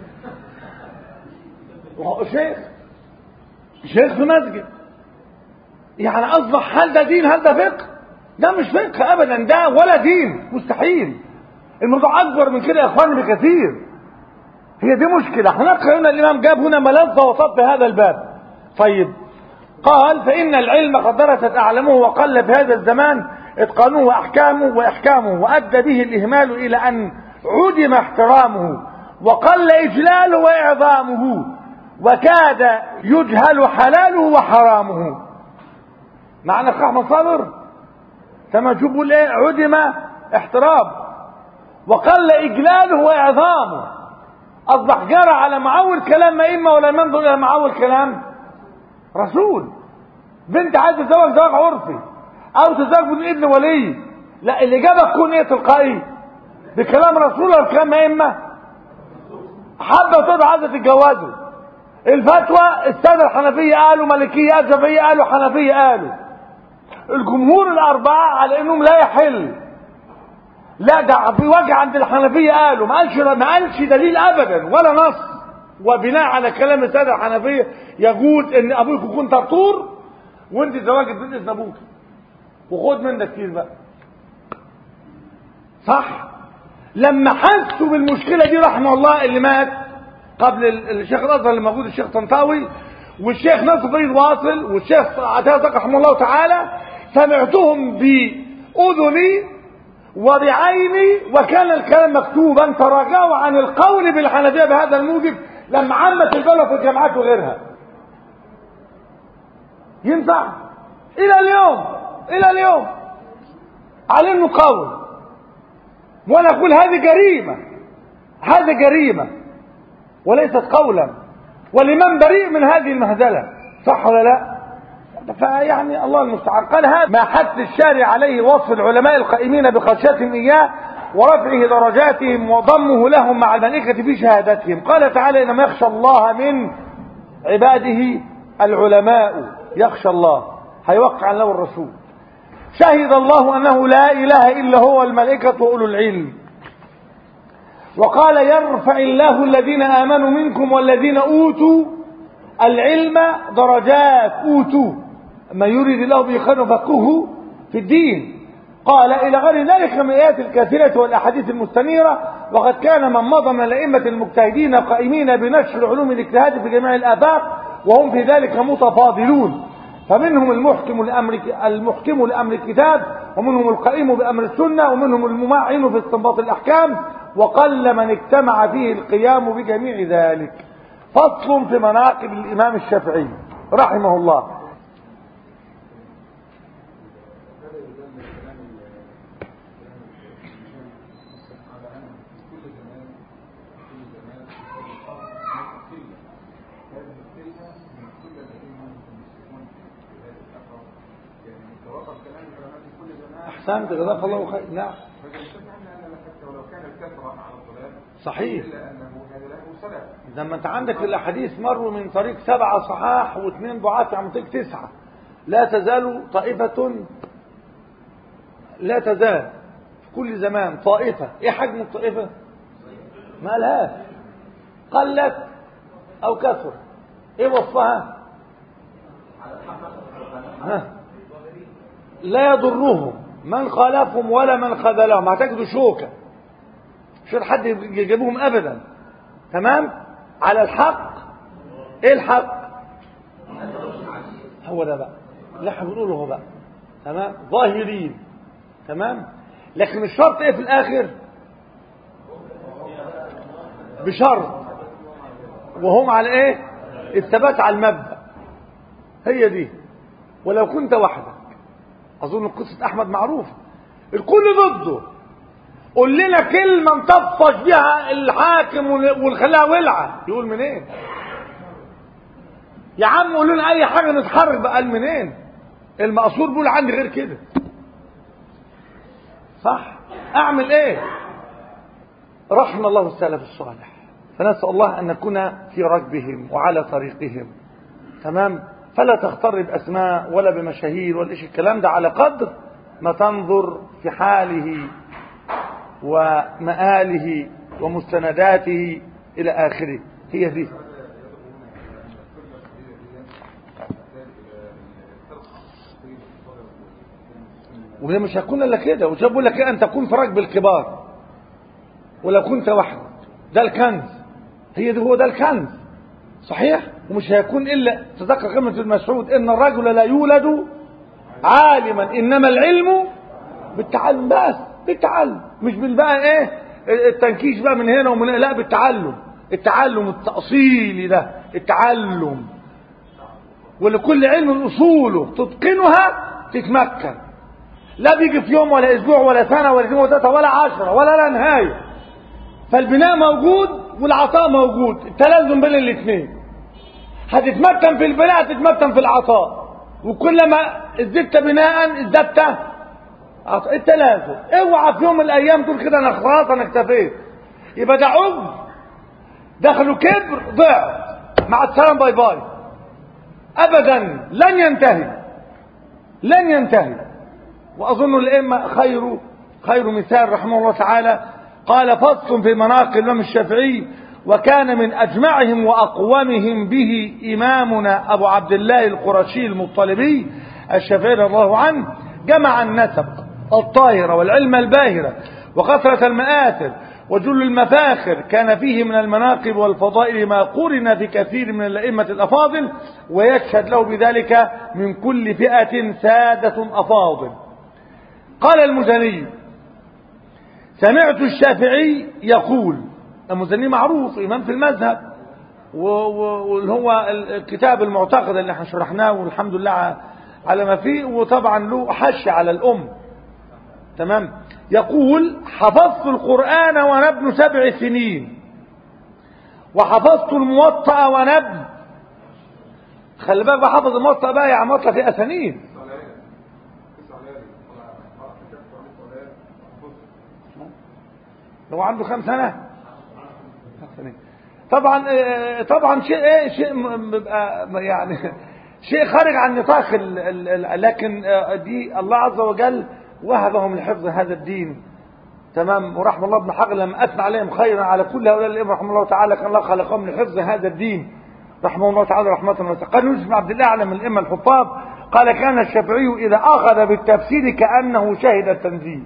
شيخ شيخ في مسجد يعني اصبح هل ده دين هل ده فقه ده مش فقه ابدا ده ولا دين مستحيل الموضوع اكبر من كده يا اخواني بكثير هي دي مشكلة هنقرأ هنا الامام جاب هنا ملذ وصف في هذا الباب طيب قال فإن العلم قد درست أعلمه وقل في هذا الزمان إتقانه وأحكامه وإحكامه وأدى به الإهمال إلى أن عدم احترامه وقل إجلاله وإعظامه وكاد يجهل حلاله وحرامه معنى أخ أحمد صابر كما تشوفوا ايه عدم احترام وقل إجلاله وإعظامه أصبح جرى على معول كلام ما إما ولا ينظر إلى معول كلام رسول بنت عايزه تتزوج زواج عرفي او تزوج من ابن ولي لا الاجابه تكون ايه تلقائي بكلام رسول ولا بكلام ائمه حابه تقعد عايزه تتجوزوا الفتوى الساده الحنفيه قالوا مالكيه قالوا شافعيه قالوا حنفيه قالوا الجمهور الاربعه على انهم لا يحل لا ده في وجه عند الحنفيه قالوا ما قالش ما قالش دليل ابدا ولا نص وبناء على كلام الساده الحنفيه يجوز ان ابوك يكون طرطور وانت زواج بنت ابن ابوك وخد منك كتير بقى صح لما حسوا بالمشكله دي رحمه الله اللي مات قبل الشيخ الازهر اللي موجود الشيخ طنطاوي والشيخ ناصر فريد واصل والشيخ عتاق رحمه الله تعالى سمعتهم باذني وبعيني وكان الكلام مكتوبا تراجعوا عن القول بالحنفيه بهذا الموجب لما عمت البلوى في الجامعات وغيرها ينفع الى اليوم الى اليوم على انه قول وانا اقول هذه جريمه هذه جريمه وليست قولا ولمن بريء من هذه المهزله صح ولا لا فيعني الله المستعان قال هذا ما حث الشارع عليه وصف العلماء القائمين بخشيتهم اياه ورفعه درجاتهم وضمه لهم مع الملائكة في شهادتهم قال تعالى إنما يخشى الله من عباده العلماء يخشى الله هيوقع له الرسول شهد الله أنه لا إله إلا هو الملائكة وأولو العلم وقال يرفع الله الذين آمنوا منكم والذين أوتوا العلم درجات أوتوا ما يريد الله به خير فقهه في الدين قال إلى غير ذلك من الآيات الكثيرة والأحاديث المستنيرة وقد كان من مضى من الأئمة المجتهدين قائمين بنشر علوم الاجتهاد في جميع الآفاق وهم في ذلك متفاضلون فمنهم المحكم لأمر المحكم لأمر الكتاب ومنهم القائم بأمر السنة ومنهم الممعن في استنباط الأحكام وقل من اجتمع فيه القيام بجميع ذلك فصل في مناقب الإمام الشافعي رحمه الله احسنت جزاك الله خير نعم ولو كان الكثرة على الضلال صحيح إلا أنه هذا له سلف لما انت عندك في الاحاديث مروا من طريق سبعة صحاح واثنين ضعاف عن طريق تسعة لا تزال طائفة لا تزال في كل زمان طائفة ايه حجم الطائفة ما لهاش قلت او كثر ايه وصفها ها لا يضرهم من خالفهم ولا من خذلهم هتجدوا شوكة مش حد يجيبهم ابدا تمام على الحق ايه الحق هو ده بقى اللي احنا بنقوله هو بقى تمام ظاهرين تمام لكن الشرط ايه في الاخر بشرط وهم على ايه الثبات على المبدأ هي دي ولو كنت وحدك اظن قصة احمد معروفة الكل ضده قول لنا كلمة نطفش بيها الحاكم ونخليها ولعة يقول منين يا عم قول لنا اي حاجة نتحرك بقى قال منين المقصور بيقول عندي غير كده صح اعمل ايه رحم الله السلف الصالح فنسأل الله ان نكون في ركبهم وعلى طريقهم تمام فلا تغتر باسماء ولا بمشاهير ولا شيء الكلام ده على قدر ما تنظر في حاله ومآله ومستنداته إلى آخره هي دي وهي مش هتكون الا كده وجاب لك ان تكون في ركب الكبار ولو كنت وحدك ده الكنز هي ده هو ده الكنز صحيح ومش هيكون الا تذكر كلمه المسعود ان الرجل لا يولد عالما انما العلم بالتعلم بس بالتعلم مش بالبقى ايه التنكيش بقى من هنا ومن هنا لا بالتعلم التعلم التأصيلي ده التعلم ولكل علم اصوله تتقنها تتمكن لا بيجي في يوم ولا اسبوع ولا سنه ولا اثنين ولا ثلاثه ولا عشره ولا لا نهايه فالبناء موجود والعطاء موجود التلازم بين الاثنين هتتمكن في البناء هتتمكن في العطاء وكلما ازددت بناء ازددت عطاء التلازم اوعى في يوم من الايام تقول كده انا خلاص انا اكتفيت يبقى ده عجز دخلوا كبر ضعف مع السلام باي باي ابدا لن ينتهي لن ينتهي واظن الائمه خير خير مثال رحمه الله تعالى قال فصل في مناقب الامام الشافعي وكان من اجمعهم واقومهم به امامنا ابو عبد الله القرشي المطلبي الشافعي رضي الله عنه جمع النسب الطاهره والعلم الباهره وكثره المآثر وجل المفاخر كان فيه من المناقب والفضائل ما قرن في كثير من الأئمة الأفاضل ويشهد له بذلك من كل فئة سادة أفاضل قال المزني سمعت الشافعي يقول المزني معروف إمام في المذهب واللي هو الكتاب المعتقد اللي احنا شرحناه والحمد لله على ما فيه وطبعا له حش على الأم تمام يقول حفظت القرآن وانا ابن سبع سنين وحفظت الموطأ وانا ابن خلي بالك بحفظ الموطأ بقى يعني موطأ في أسانيد لو عنده كم سنة طبعا طبعا شيء ايه شيء بيبقى يعني شيء خارج عن نطاق ال ال لكن دي الله عز وجل وهبهم لحفظ هذا الدين تمام ورحم الله ابن حجر لما اثنى عليهم خيرا على كل هؤلاء الائمه رحمه الله تعالى كان الله خلقهم لحفظ هذا الدين رحمه الله تعالى رحمه واسعه قال يوسف بن عبد الله على من الائمه الحفاظ قال كان الشافعي اذا اخذ بالتفسير كانه شهد التنزيل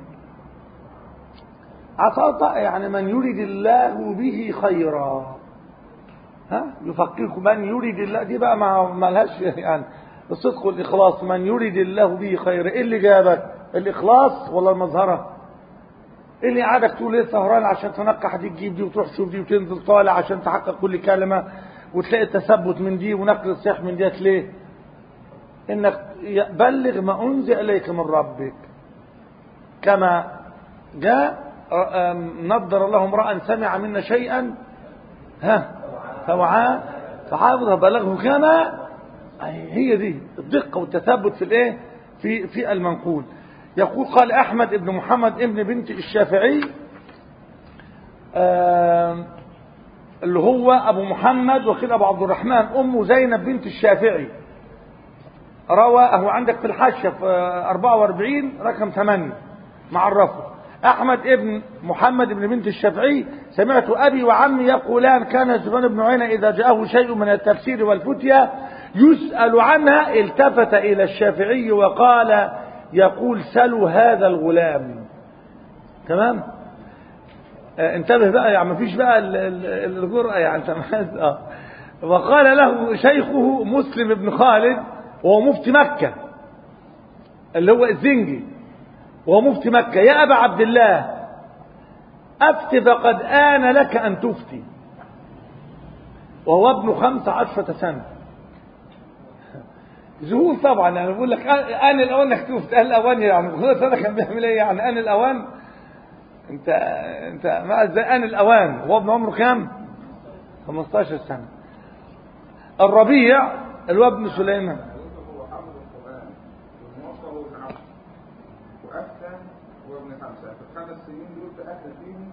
عطاء يعني من يريد الله به خيرا ها يفقهكم من يريد الله دي بقى ما لهاش يعني الصدق والاخلاص من يريد الله به خيرا ايه اللي جابك الاخلاص ولا المظهره ايه اللي قعدك تقول ايه سهران عشان تنقح دي تجيب دي وتروح تشوف دي وتنزل طالع عشان تحقق كل كلمه وتلاقي التثبت من دي ونقل الصيح من ديت ليه انك بلغ ما انزل اليك من ربك كما جاء نضر الله امرا سمع منا شيئا ها فوعاه فحافظه بلغه كما هي دي الدقه والتثبت في الايه في في المنقول يقول قال أحمد بن محمد ابن بنت الشافعي اللي هو أبو محمد وقيل أبو عبد الرحمن أم زينب بنت الشافعي روى هو عندك في الحاشية في 44 رقم 8 معرفه أحمد ابن محمد بن بنت الشافعي سمعت أبي وعمي يقولان كان سفيان بن عيينة إذا جاءه شيء من التفسير والفتية يسأل عنها التفت إلى الشافعي وقال يقول سلوا هذا الغلام تمام آه انتبه بقى يعني مفيش بقى الجرأة يعني تمام اه وقال له شيخه مسلم بن خالد وهو مفتي مكة اللي هو الزنجي وهو مفتي مكة يا أبا عبد الله أفت فقد آن لك أن تفتي وهو ابن خمس عشرة سنة ذهول طبعا يعني بقول لك ان الاوان انك تفتي قال الاوان يعني خلاص انا كان بيعمل ايه يعني ان الاوان انت انت ما ازاي ان الاوان هو ابن عمره كام 15 سنه الربيع اللي هو ابن سليمان هو حافظ القرآن والموصى هو ابن عشر وأفتى هو ابن خمسة في الخمس سنين دول تأهل فيهم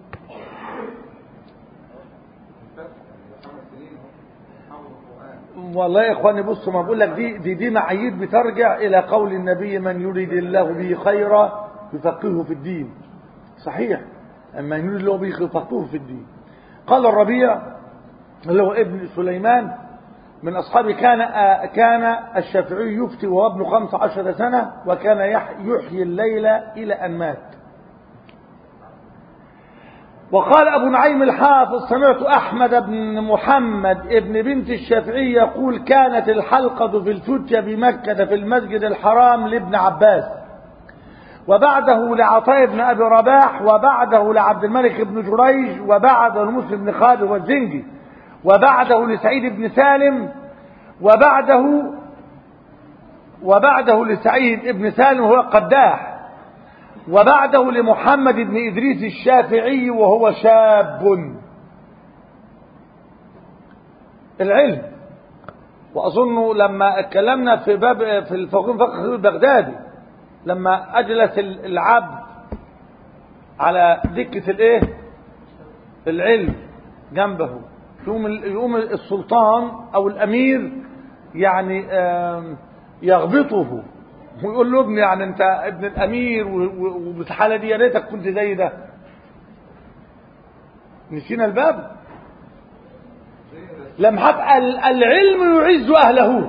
الفتح يعني خمس سنين هو حافظ القرآن والله يا اخواني بصوا ما بقول لك دي دي دي معايير بترجع الى قول النبي من يريد الله به خيرا يفقهه في الدين صحيح اما يريد الله به يفقهه في الدين قال الربيع اللي هو ابن سليمان من أصحابه كان آه كان الشافعي يفتي وهو ابن خمس عشر سنة وكان يحيي الليل إلى أن مات وقال أبو نعيم الحافظ سمعت أحمد بن محمد ابن بنت الشافعي يقول كانت الحلقة في الفتية بمكة في المسجد الحرام لابن عباس وبعده لعطاء بن أبي رباح وبعده لعبد الملك بن جريج وبعده لمسلم بن خالد والزنجي وبعده لسعيد بن سالم وبعده وبعده لسعيد بن سالم وهو قداح وبعده لمحمد بن إدريس الشافعي وهو شاب العلم وأظن لما اتكلمنا في باب في الفقه فقه البغدادي لما أجلس العبد على دكة الايه العلم جنبه يقوم يقوم السلطان او الامير يعني يغبطه ويقول له ابني يعني انت ابن الامير وبالحاله دي يا ريتك كنت زي ده نسينا الباب لم العلم يعز اهله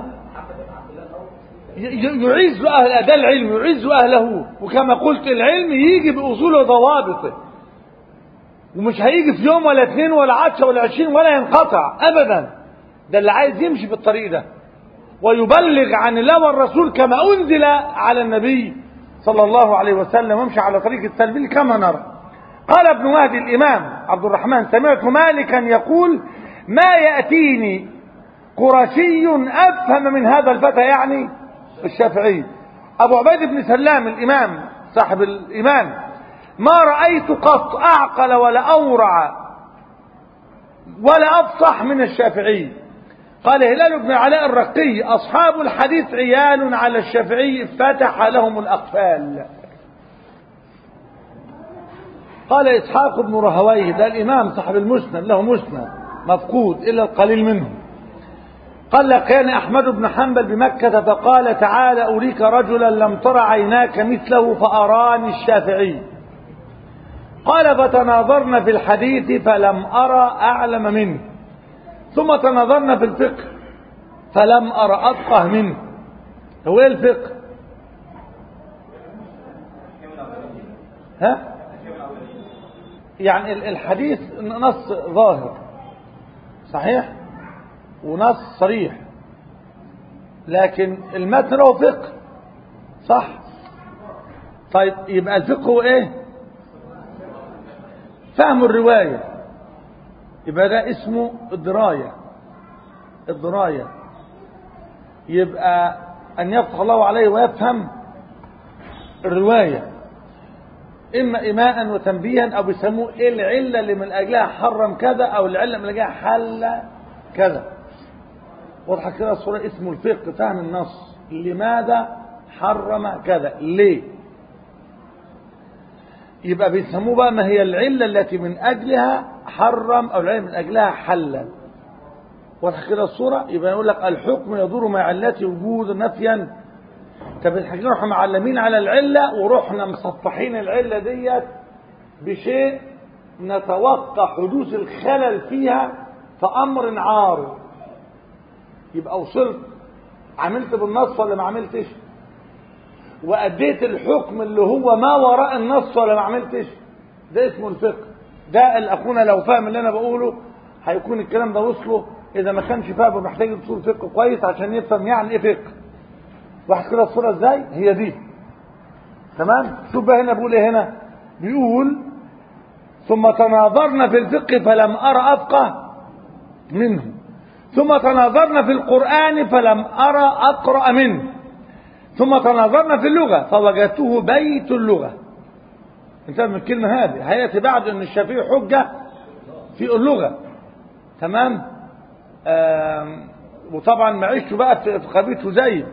يعز اهله ده العلم يعز اهله وكما قلت العلم يجي باصول وضوابطه ومش هيجي في يوم ولا اثنين ولا عشرة ولا عشرين ولا ينقطع ابدا ده اللي عايز يمشي في الطريق ده ويبلغ عن الله والرسول كما أنزل على النبي صلى الله عليه وسلم وامشي على طريق التلبيل كما نرى قال ابن وهدي الإمام عبد الرحمن سمعت مالكا يقول ما يأتيني قرشي أفهم من هذا الفتى يعني الشافعي أبو عبيد بن سلام الإمام صاحب الإمام ما رأيت قط أعقل ولا أورع ولا أفصح من الشافعي قال هلال بن علاء الرقي أصحاب الحديث عيال على الشافعي فتح لهم الأقفال قال إسحاق بن رهويه ده الإمام صاحب المسند له مسند مفقود إلا القليل منه قال لقياني أحمد بن حنبل بمكة فقال تعالى أريك رجلا لم تر عيناك مثله فأراني الشافعي قال فتناظرنا في الحديث فلم أرى أعلم منه ثم تناظرنا في الفقه فلم أرى أفقه منه هو ايه الفقه ها يعني الحديث نص ظاهر صحيح ونص صريح لكن المتن له فقه صح طيب يبقى الفقه هو ايه فهم الروايه يبقى ده اسمه الدراية الدراية يبقى أن يفتح الله عليه ويفهم الرواية إما إيماء وتنبيها أو بيسموه إيه العلة اللي من أجلها حرم كذا أو العلة من أجلها حل كذا واضحة كده الصورة اسمه الفقه فهم النص لماذا حرم كذا ليه يبقى بيسموه بقى ما هي العلة التي من أجلها حرم أو العلة من أجلها حلل واضحة كده الصورة يبقى يقول لك الحكم يدور مع علته وجود نفيا طب الحاجة احنا معلمين على العلة ورحنا مصفحين العلة ديت بشيء نتوقع حدوث الخلل فيها في أمر عارض يبقى وصلت عملت بالنص ولا ما عملتش وأديت الحكم اللي هو ما وراء النص ولا ما عملتش ده اسمه الفقه ده الأخونا لو فاهم اللي أنا بقوله هيكون الكلام ده وصله إذا ما كانش فاهم محتاج يدخل فقه كويس عشان يفهم يعني إيه فقه واحد كده الصورة إزاي هي دي تمام شوف بقى هنا بيقول إيه هنا بيقول ثم تناظرنا في الفقه فلم أرى أفقه منه ثم تناظرنا في القرآن فلم أرى أقرأ منه ثم تناظرنا في اللغة فوجدته بيت اللغة انتبه من الكلمة هذه هيأتي بعد أن الشافعي حجة في اللغة تمام وطبعا ما عشت بقى في قبيلة زيد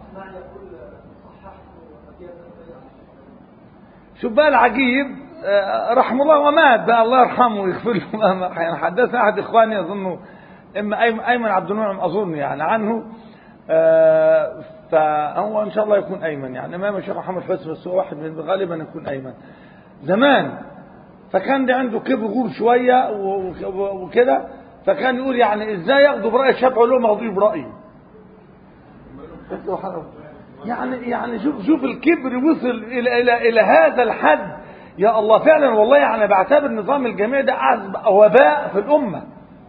شوف بقى العجيب رحمه الله ومات بقى الله يرحمه ويغفر له يعني حدثنا احد اخواني اظنه اما ايمن عبد المنعم اظن يعني عنه فهو ان شاء الله يكون ايمن يعني امام الشيخ محمد حسن بس هو واحد من غالبا يكون ايمن زمان فكان ده عنده كبر غور شويه وكده فكان يقول يعني ازاي ياخدوا براي الشافعي ولا ما ياخدوش برايي يعني يعني شوف شوف الكبر وصل الى الى الى هذا الحد يا الله فعلا والله يعني بعتبر نظام الجميع ده أعز- وباء في الأمة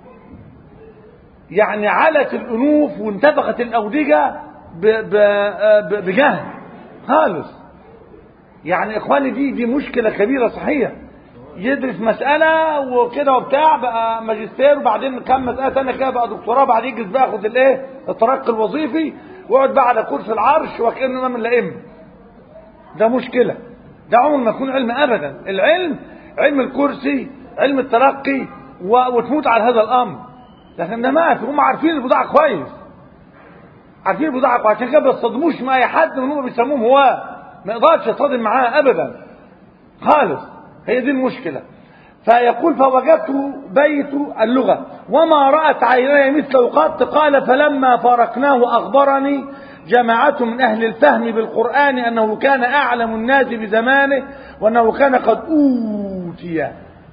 يعني علت الأنوف وانتفخت الأودجة ب- ب- ب- بجهل خالص يعني إخواني دي دي مشكلة كبيرة صحيح يدرس مسألة وكده وبتاع بقى ماجستير وبعدين كم مسألة تانية كده بقى دكتوراه بعدين يجلس بقى ياخد الايه الترقي الوظيفي ويقعد بقى على كرسي العرش وكأنه إمام الأئمة ده مشكلة ده عمر ما يكون علم أبدا العلم علم الكرسي علم التلقي و- وتموت على هذا الأمر لكن ده ما في هم عارفين البضاعة كويس عارفين البضاعة كويس عشان كده ما بيصطدموش مع أي حد من هم بيسموهم هواه ما يقدرش يصطدم معاه أبدا خالص هي دي المشكلة فيقول فوجدت بيت اللغة وما رأت عيناي مثله قط قال فلما فارقناه أخبرني جماعة من أهل الفهم بالقرآن أنه كان أعلم الناس بزمانه وأنه كان قد أوتي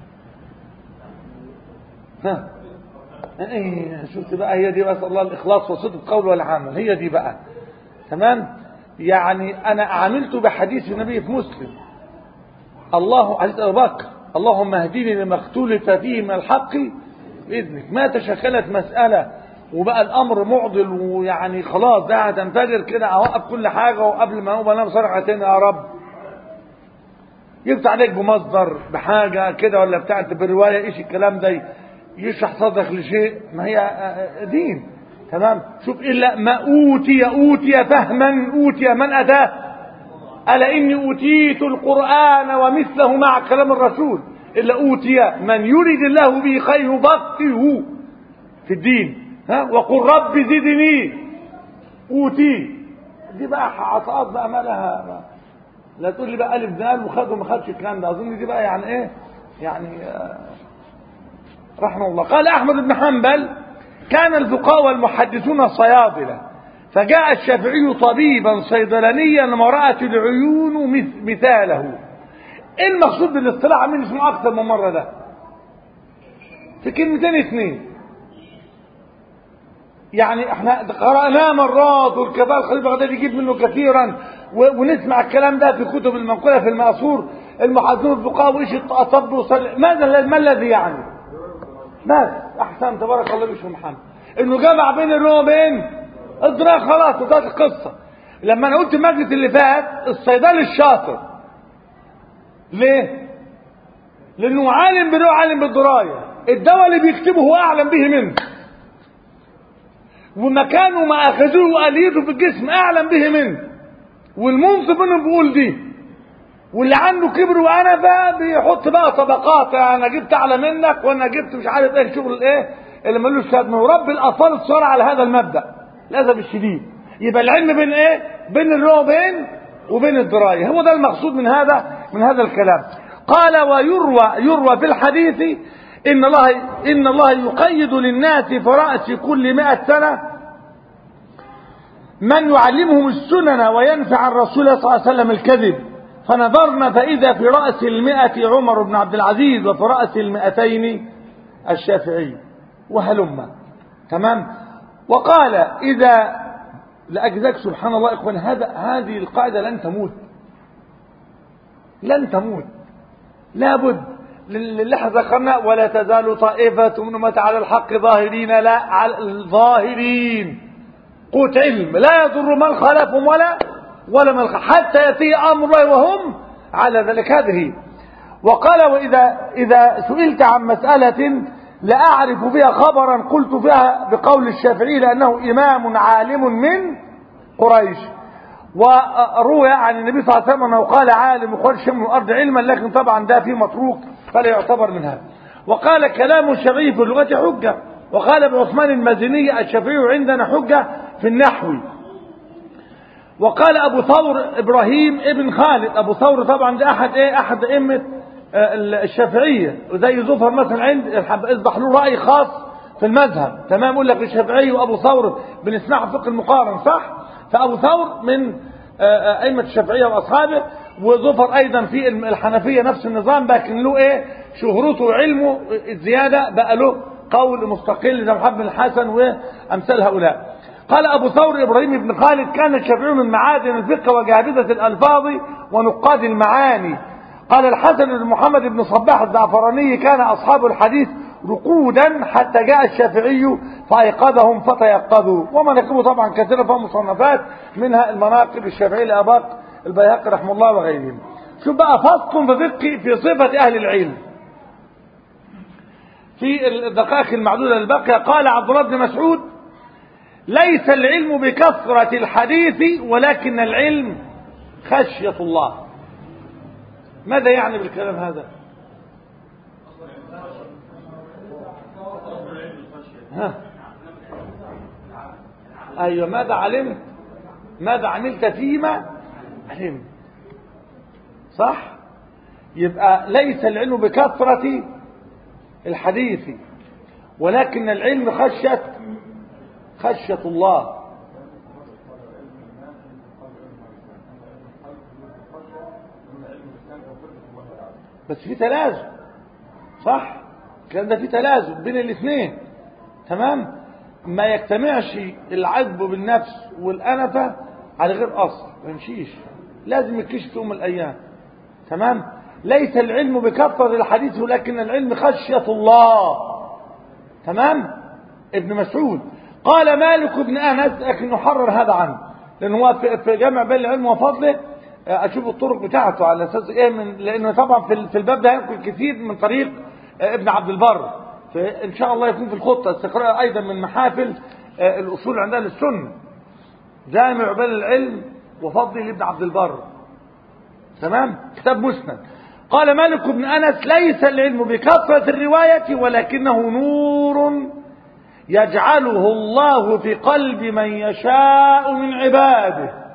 ها إيه شفت بقى هي دي بس الله الإخلاص وصدق القول والعمل هي دي بقى تمام يعني أنا عملت بحديث النبي في مسلم الله حديث أبو بكر اللهم اهدني لما اختلف فيه من الحق بإذنك ما تشكلت مسألة وبقى الأمر معضل ويعني خلاص ده هتنفجر كده أوقف كل حاجة وقبل ما أقوم أنام صرعتين يا رب يفتح عليك بمصدر بحاجة كده ولا بتاع انت بالرواية ايش الكلام ده يشرح صدرك لشيء ما هي دين تمام شوف إلا ما أوتي أوتي فهما أوتي من أتاه ألا إني أوتيت القرآن ومثله مع كلام الرسول إلا أوتي من يريد الله به خير يفقهه في الدين ها وقل رب زدني أوتي دي بقى عطاءات بقى ما لها لا تقول لي بقى ألف دال وخد وما خدش الكلام ده أظن دي بقى يعني إيه يعني آه رحمه الله قال أحمد بن حنبل كان الفقهاء والمحدثون صيادلة فجاء الشافعي طبيبا صيدلانيا لما رأت العيون مثاله ايه المقصود بالاصطلاح من اسمه اكثر من مرة ده في كلمتين اثنين يعني احنا قرأناه مرات والكبار خليل بغداد يجيب منه كثيرا ونسمع الكلام ده في كتب المنقولة في المأثور المحدثون الفقهاء وايش الطب وصل ماذا ما الذي يعني بس احسن تبارك الله بشر محمد انه جمع بين الرؤى وبين ادراك خلاص انتهت القصه لما انا قلت المجلس اللي فات الصيدلي الشاطر ليه لانه عالم بالرؤى عالم بالدرايه الدواء اللي بيكتبه هو اعلم به منه ومكانه ما اخذوه واليته في الجسم اعلم به منه والمنصف منهم بيقول دي واللي عنده كبر وانفه بيحط بقى طبقات انا جبت اعلى منك وانا جبت مش عارف ايه الشغل الايه اللي ملوش لازمه ورب الاطفال اتصار على هذا المبدا للاسف الشديد يبقى العلم بين ايه بين الرؤى وبين وبين الدرايه هو ده المقصود من هذا من هذا الكلام قال ويروى يروى في الحديث ان الله ان الله يقيد للناس في راس كل مئة سنه من يعلمهم السنن وينفع الرسول صلى الله عليه وسلم الكذب فنظرنا فإذا في رأس المئة عمر بن عبد العزيز وفي رأس المئتين الشافعي وهلم تمام وقال إذا لأجزاك سبحان الله إخوان هذا هذه القاعدة لن تموت لن تموت لابد اللي احنا ذكرنا ولا تزال طائفة من أمة على الحق ظاهرين لا على الظاهرين قوت علم لا يضر من خالفهم ولا ولا من حتى يأتي أمر الله وهم على ذلك هذه وقال وإذا إذا سئلت عن مسألة لا أعرف فيها خبرا قلت فيها بقول الشافعي لأنه إمام عالم من قريش وروي عن النبي صلى الله عليه وسلم أنه قال عالم يخرج من الأرض علما لكن طبعا ده فيه متروك فلا يعتبر من هذا وقال كلام الشافعي في اللغة حجة وقال ابن عثمان المازني الشافعي عندنا حجة في النحو وقال ابو ثور ابراهيم ابن خالد ابو ثور طبعا ده احد ايه احد ائمه الشافعيه وزي زفر مثلا عند اصبح له راي خاص في المذهب تمام يقول لك الشافعي وابو ثور بنسمعه فقه المقارن صح فابو ثور من ائمه الشافعيه واصحابه وزفر ايضا في الحنفيه نفس النظام لكن له ايه شهرته وعلمه الزياده بقى له قول مستقل زي محمد بن الحسن وامثال هؤلاء قال أبو ثور إبراهيم بن خالد كان الشافعي من معادن الفقه وجاهبذة الألفاظ ونقاد المعاني قال الحسن بن محمد بن صباح الزعفراني كان أصحاب الحديث رقودا حتى جاء الشافعي فأيقظهم فتيقظوا ومناقبه طبعا كثيرة في مصنفات منها المناقب الشافعي لأباق البيهقي رحمه الله وغيرهم شوف بقى فصل في فقه في صفة أهل العلم في الدقائق المعدودة الباقية قال عبد الله بن مسعود ليس العلم بكثرة الحديث ولكن العلم خشية الله ماذا يعني بالكلام هذا ها ايوه ماذا علمت ماذا عملت فيما علمت صح يبقى ليس العلم بكثرة الحديث ولكن العلم خشية خشية الله بس في تلازم صح الكلام ده في تلازم بين الاثنين تمام ما يجتمعش العجب بالنفس والأنفة على غير أصل ما يمشيش لازم يكشف يوم من الأيام تمام ليس العلم بكثرة الحديث ولكن العلم خشية الله تمام ابن مسعود قال مالك بن أنس لكن نحرر هذا عنه لأنه هو في جامع بين العلم وفضله اشوف الطرق بتاعته على اساس ايه من لانه طبعا في في الباب ده هينقل كثير من طريق ابن عبد البر فان شاء الله يكون في الخطه استقراء ايضا من محافل الاصول عندنا للسنه جامع بين العلم وفضل لابن عبد البر تمام كتاب مسند قال مالك بن انس ليس العلم بكثره الروايه ولكنه نور يجعله الله في قلب من يشاء من عباده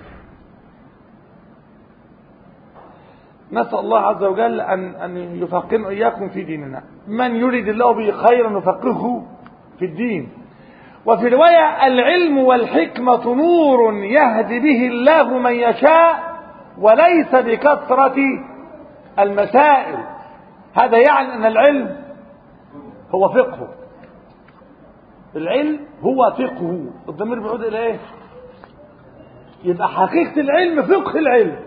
نسأل الله عز وجل أن, أن يفقهنا إياكم في ديننا من يريد الله به خيرا يفقهه في الدين وفي رواية العلم والحكمة نور يهدي به الله من يشاء وليس بكثرة المسائل هذا يعني أن العلم هو فقه العلم هو فقه الضمير بيعود إلى إيه يبقى حقيقة العلم فقه العلم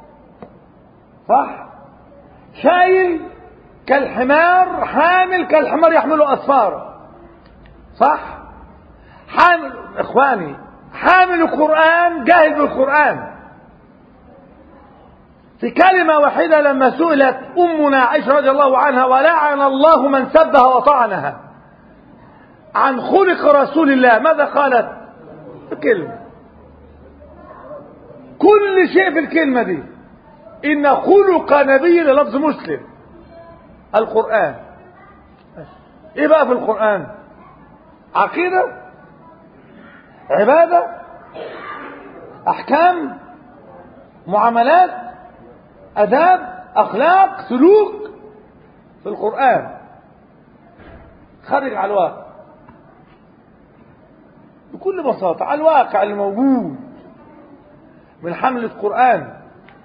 صح شايل كالحمار حامل كالحمار يحمل أسفار صح حامل إخواني حامل القرآن جاهل بالقرآن في كلمة واحدة لما سئلت أمنا عائشة رضي الله عنها ولعن الله من سبها وطعنها عن خلق رسول الله ماذا قالت كلمة كل شيء في الكلمة دي إن خلق نبي للفظ مسلم القرآن إيه بقى في القرآن عقيدة عبادة أحكام معاملات أداب أخلاق سلوك في القرآن خارج على الواقع بكل بساطة على الواقع اللي موجود من حمل القرآن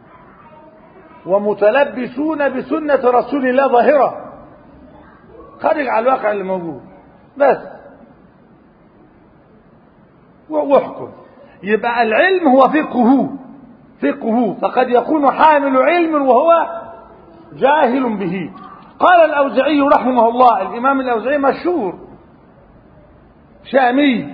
ومتلبسون بسنة رسول الله ظاهرة خارج على الواقع اللي موجود بس واحكم يبقى العلم هو فقهه فقهه فقد يكون حامل علم وهو جاهل به قال الأوزعي رحمه الله الإمام الأوزعي مشهور شامي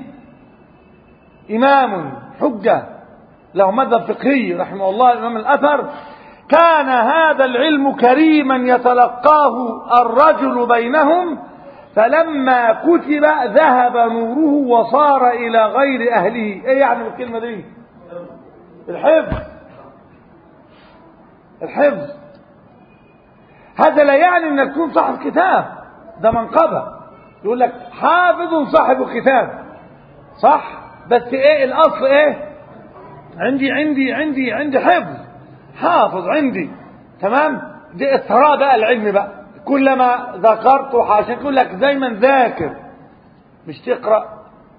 إمام حجة له مذهب فقهي رحمه الله الإمام الأثر كان هذا العلم كريما يتلقاه الرجل بينهم فلما كتب ذهب نوره وصار إلى غير أهله إيه يعني الكلمة دي الحفظ الحفظ هذا لا يعني انك تكون صاحب كتاب ده منقبة يقول لك حافظ صاحب كتاب صح بس ايه الاصل ايه عندي عندي عندي عندي حفظ حافظ عندي تمام دي اثراء بقى العلم بقى كلما ذكرت عشان يقول لك دايما ذاكر مش تقرا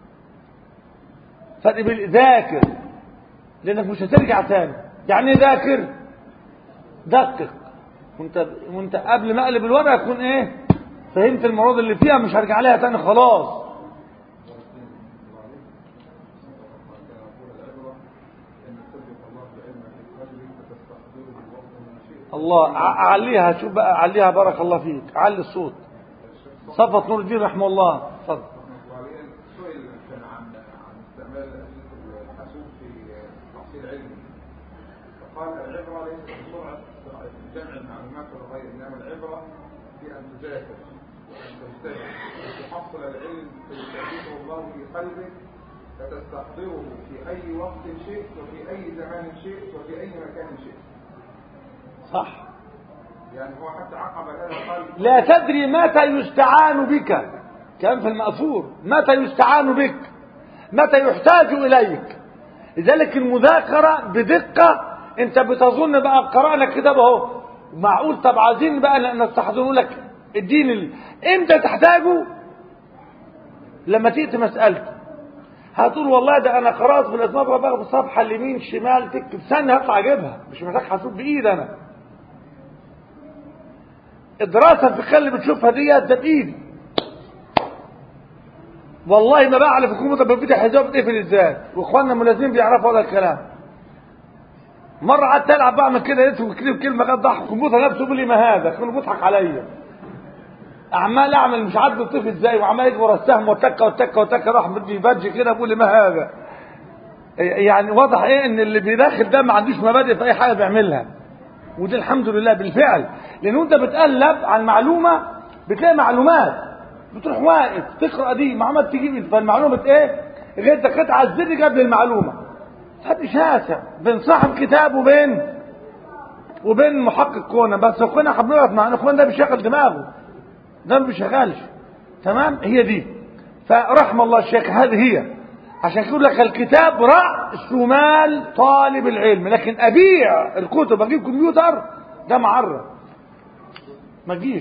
فرق بين ذاكر لانك مش هترجع تاني يعني ايه ذاكر دقق وانت وانت قبل ما اقلب الورقه اكون ايه فهمت المراد اللي فيها مش هرجع عليها تاني خلاص الله ع- عليها شوف بقى عليها بارك الله فيك علي الصوت صفت نور الدين رحمه الله اتفضل وبعدين سئل كان عن عن استعمال أجهزة الحاسوب في تحصيل علمي فقال العبرة ليست بسرعة جمع المعلومات والغير إنما العبرة في أن تذاكر وأن تجتهد وأن تحصل العلم فيثبته الله في قلبك فتستحضره في أي وقت شئت وفي أي زمان شئت وفي أي مكان شئت صح يعني هو حتى عقب هذا قال لا تدري متى يستعان بك كان في المأثور متى يستعان بك متى يحتاج إليك لذلك المذاكرة بدقة انت بتظن بقى قرأنا كتاب اهو معقول طب عايزين بقى نستحضره لك الدين ال... امتى تحتاجه لما تيجي مسألته هتقول والله ده انا قرأت في الاسماء باخد الصفحة اليمين شمال تكتب ثانية هطلع اجيبها مش محتاج حاسوب بايد انا الدراسة الفقهية اللي بتشوفها ديت ده بإيدي والله ما بعرف الكمبيوتر بيفتح ازاي وبتقفل ازاي واخواننا الملازمين بيعرفوا هذا الكلام مرة قعدت العب بعمل كده لقيته بكتب كلمة قد ضحك الكمبيوتر نفسه بيقول لي ما هذا كانوا بيضحك عليا عمال اعمل مش عارف بيطيف ازاي وعمال يكبر السهم والتكه والتكه والتكه راح بدي بادج كده بيقول لي ما هذا يعني واضح ايه ان اللي بيداخل ده ما عندوش مبادئ في اي حاجه بيعملها ودي الحمد لله بالفعل لان انت بتقلب عن معلومه بتلاقي معلومات بتروح واقف تقرا دي معلومات تجيب فالمعلومه ايه غير ده قطعه الزر قبل المعلومه محدش شاسع بين صاحب كتاب وبين وبين محقق كونا بس كونا حبيبك مع ان كونا ده بيشغل دماغه ده ما بيشغلش تمام هي دي فرحم الله الشيخ هذه هي عشان يقول لك الكتاب رأس مال طالب العلم لكن أبيع الكتب أجيب كمبيوتر ده معرض ما تجيش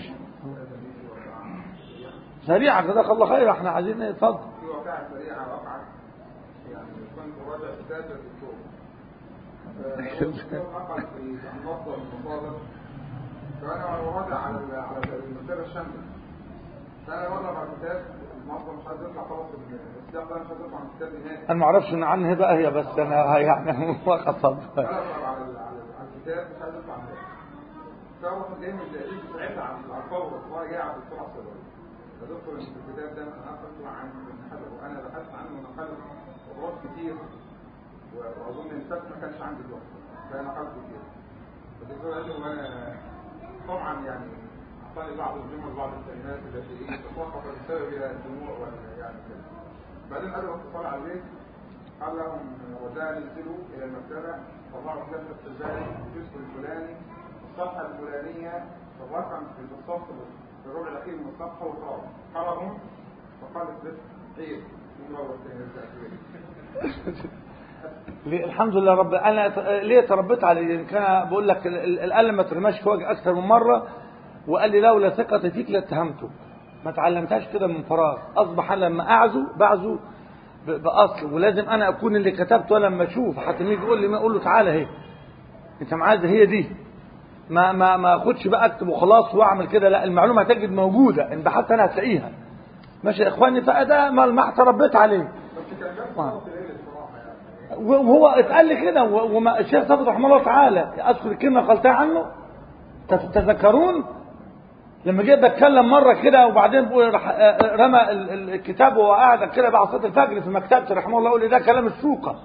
سريعة جزاك الله خير احنا عايزين ايه اتفضل في واقعة سريعة وقعت يعني كنت راجع كتاب الدكتور الدكتور نقل في المصدر المصادر فأنا وأنا راجع على ال- على المكتبة الشاملة فأنا مرة مع الكتاب المصدر مش عايز يطلع خلاص السياق ده مش عايز يطلع من الكتاب نهائي انا ما اعرفش ان عنه بقى هي بس انا يعني ما قصد فأنا أقرأ على ال- على على الكتاب مش عايز يطلع نهائي فواحد جاي من التأليف ساعتها على على الفور وأنا جاي على الدكتور عبد الوهاب يا دكتور انت الكتاب ده انا اخذت عنه من حلقه وانا بحثت عنه ونقلت خطوات كتير واظن الفات ما كانش عندي الوقت فانا نقلته كتير فالدكتور قال لي وانا طبعا يعني اعطاني بعض الجمل بعض الكلمات التي ايه تتوقف بسبب الدموع ولا يعني كده بعدين قالوا اتصال على البيت قال لهم وداع نزلوا الى المكتبه طلعوا كتاب التجاري الجزء الفلاني الصفحه الفلانيه الرقم في الصف في الربع الاخير من الصفحه وقرأوا قرأهم فقال الطفل عيب من هو التأثير ليه- الحمد لله رب انا ت- ليه تربيت عليه يعني كان بقول لك ال- ال- القلم ما ترماش في وجه اكثر من مره وقال لي لولا ثقتي فيك لاتهمتك ما اتعلمتهاش كده من فراغ اصبح أنا لما اعزو بعزو ب- باصل ولازم انا اكون اللي كتبته لما اشوف حتى يجي يقول لي ما اقول له تعالى اهي انت معايا ده هي دي ما ما ما اخدش بقى اكتب وخلاص واعمل كده لا المعلومه هتجد موجوده ان بحثت انا هتلاقيها ماشي يا اخواني فده ملمح تربيت عليه بس كان جاب آه. صوت ايه الصراحه يعني وهو اتقال لي كده و- وما الشيخ صفد رحمه الله تعالى اذكر الكلمه قلتها عنه تت- تتذكرون لما جيت بتكلم مره كده وبعدين بقول راح آه، رمى ال- ال- الكتاب وهو قاعد كده بعد صلاه الفجر في مكتبتي رحمه الله يقول لي ده كلام السوقه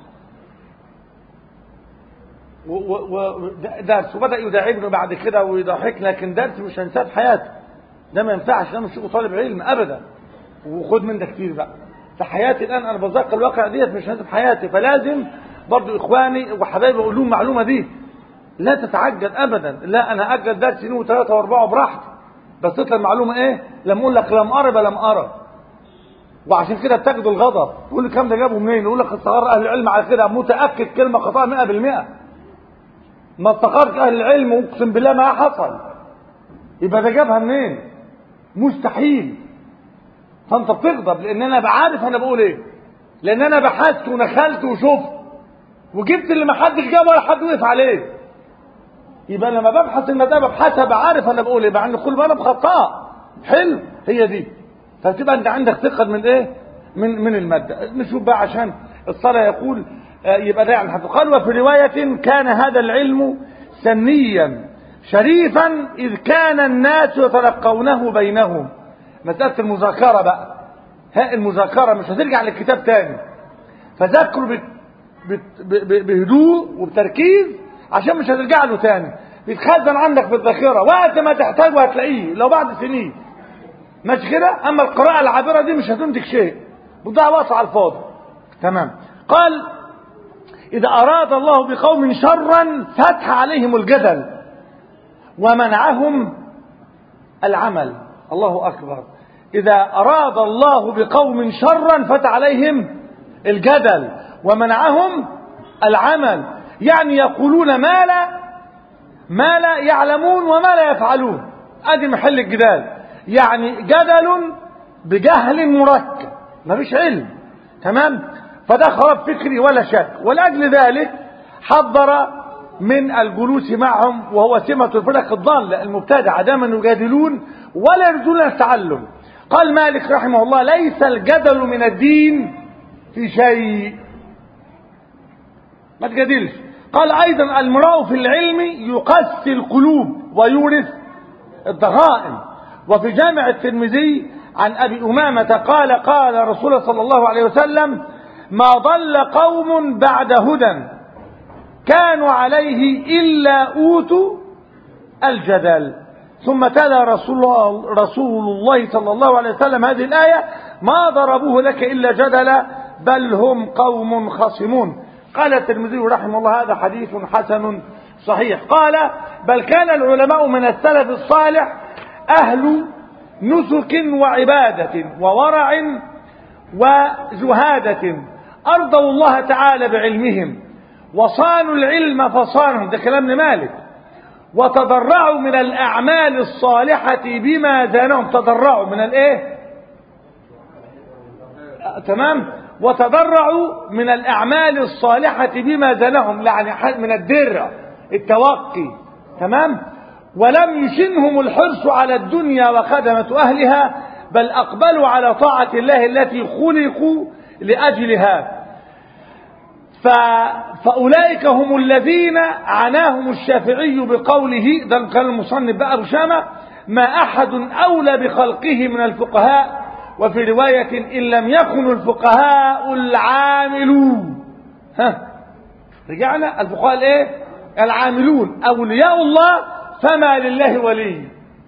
و- و- و- ده- درس وبدا يداعبني بعد كده ويضحك لكن درس مش هنساه في حياتي ده ما ينفعش ده مش شغل طالب علم ابدا وخد من ده كتير بقى في حياتي الان انا بذكر الواقع ديت مش هنسى في حياتي فلازم برضو اخواني وحبايبي اقول لهم المعلومه دي لا تتعجل ابدا لا انا اجل درس سنين وثلاثه واربعه براحتي بس تطلع المعلومه ايه لما اقول لك لم ارى يبقى لم ارى وعشان كده بتجد الغضب تقول لي الكلام ده جابه منين يقول لك استقر اهل العلم على كده متاكد كلمه خطا 100% ما استقرش اهل العلم اقسم بالله ما حصل يبقى ده جابها منين مستحيل فانت بتغضب لان انا بعرف انا بقول ايه لان انا بحثت ونخلت وشفت وجبت اللي ما حدش جابه ولا حد وقف عليه يبقى لما ببحث المسألة ببحثها بعرف انا بقول ايه مع ان كل مره بخطاء حلو هي دي فتبقى انت عندك ثقه من ايه من من الماده نشوف بقى عشان الصلاه يقول آه، يبقى ده يعني قال وفي روايه كان هذا العلم سنيا شريفا إذ كان الناس يتلقونه بينهم مسألة المذاكرة بقى ها المذاكرة مش هترجع للكتاب تاني فذاكره بت- بت- ب- ب- بهدوء وبتركيز عشان مش هترجع له تاني بيتخزن عندك في الذاكرة وقت ما تحتاجه هتلاقيه لو بعد سنين ماشي كده اما القراءة العابرة دي مش هتنتج شيء بتضيع وقت على الفاضي تمام قال إذا أراد الله بقوم شرا فتح عليهم الجدل ومنعهم العمل الله أكبر إذا أراد الله بقوم شرا فتح عليهم الجدل ومنعهم العمل يعني يقولون ما لا ما لا يعلمون وما لا يفعلون ادي محل الجدال يعني جدل بجهل مركب مفيش علم تمام فده خراب فكري ولا شك ولاجل ذلك حذر من الجلوس معهم وهو سمة الفرق الضالة المبتدعة دائما يجادلون ولا يريدون التعلم قال مالك رحمه الله ليس الجدل من الدين في شيء ما تجادلش قال ايضا المراء في العلم يقسي القلوب ويورث الضغائن وفي جامع الترمذي عن ابي امامه قال قال رسول الله صلى الله عليه وسلم ما ضل قوم بعد هدى كانوا عليه الا اوتوا الجدل ثم تلا رسول الله, رسول الله صلى الله عليه وسلم هذه الآية ما ضربوه لك إلا جدلا بل هم قوم خصمون قال الترمذي رحمه الله هذا حديث حسن صحيح قال بل كان العلماء من السلف الصالح أهل نسك وعبادة وورع وزهادة أرضوا الله تعالى بعلمهم وصانوا العلم فصانهم ده كلام مالك وتضرعوا من الأعمال الصالحة بما زانهم تضرعوا من الايه آه، تمام وتضرعوا من الأعمال الصالحة بما زانهم يعني ح- من الدرع التوقي تمام ولم يشنهم الحرص على الدنيا وخدمة أهلها بل أقبلوا على طاعة الله التي خلقوا لأجلها ف... فأولئك هم الذين عناهم الشافعي بقوله ده كان المصنف بقى أبو شامة ما أحد أولى بخلقه من الفقهاء وفي رواية إن لم يكن الفقهاء العاملون ها رجعنا الفقهاء الايه العاملون أولياء الله فما لله ولي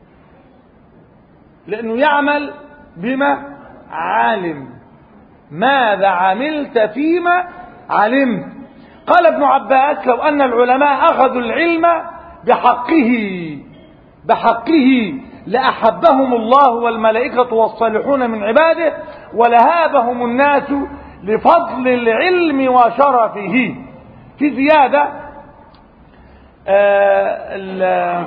لأنه يعمل بما علم ماذا عملت فيما علمت قال ابن عباس لو أن العلماء أخذوا العلم بحقه بحقه لأحبهم الله والملائكة والصالحون من عباده ولهابهم الناس لفضل العلم وشرفه في زيادة آه ال-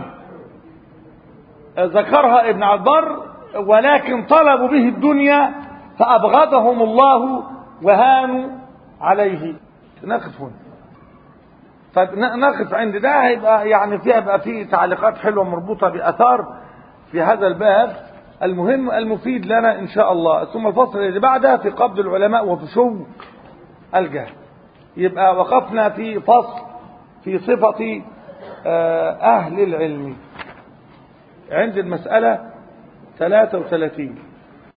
ذكرها ابن عبر ولكن طلبوا به الدنيا فأبغضهم الله وهانوا عليه نقف هنا فنقف عند ده هيبقى يعني فيها بقى فيه تعليقات حلوة مربوطة بأثار في هذا الباب المهم المفيد لنا إن شاء الله ثم الفصل اللي بعدها في قبض العلماء وفي شو الجهل يبقى وقفنا في فصل في صفة آه، أهل العلم عند المسألة 33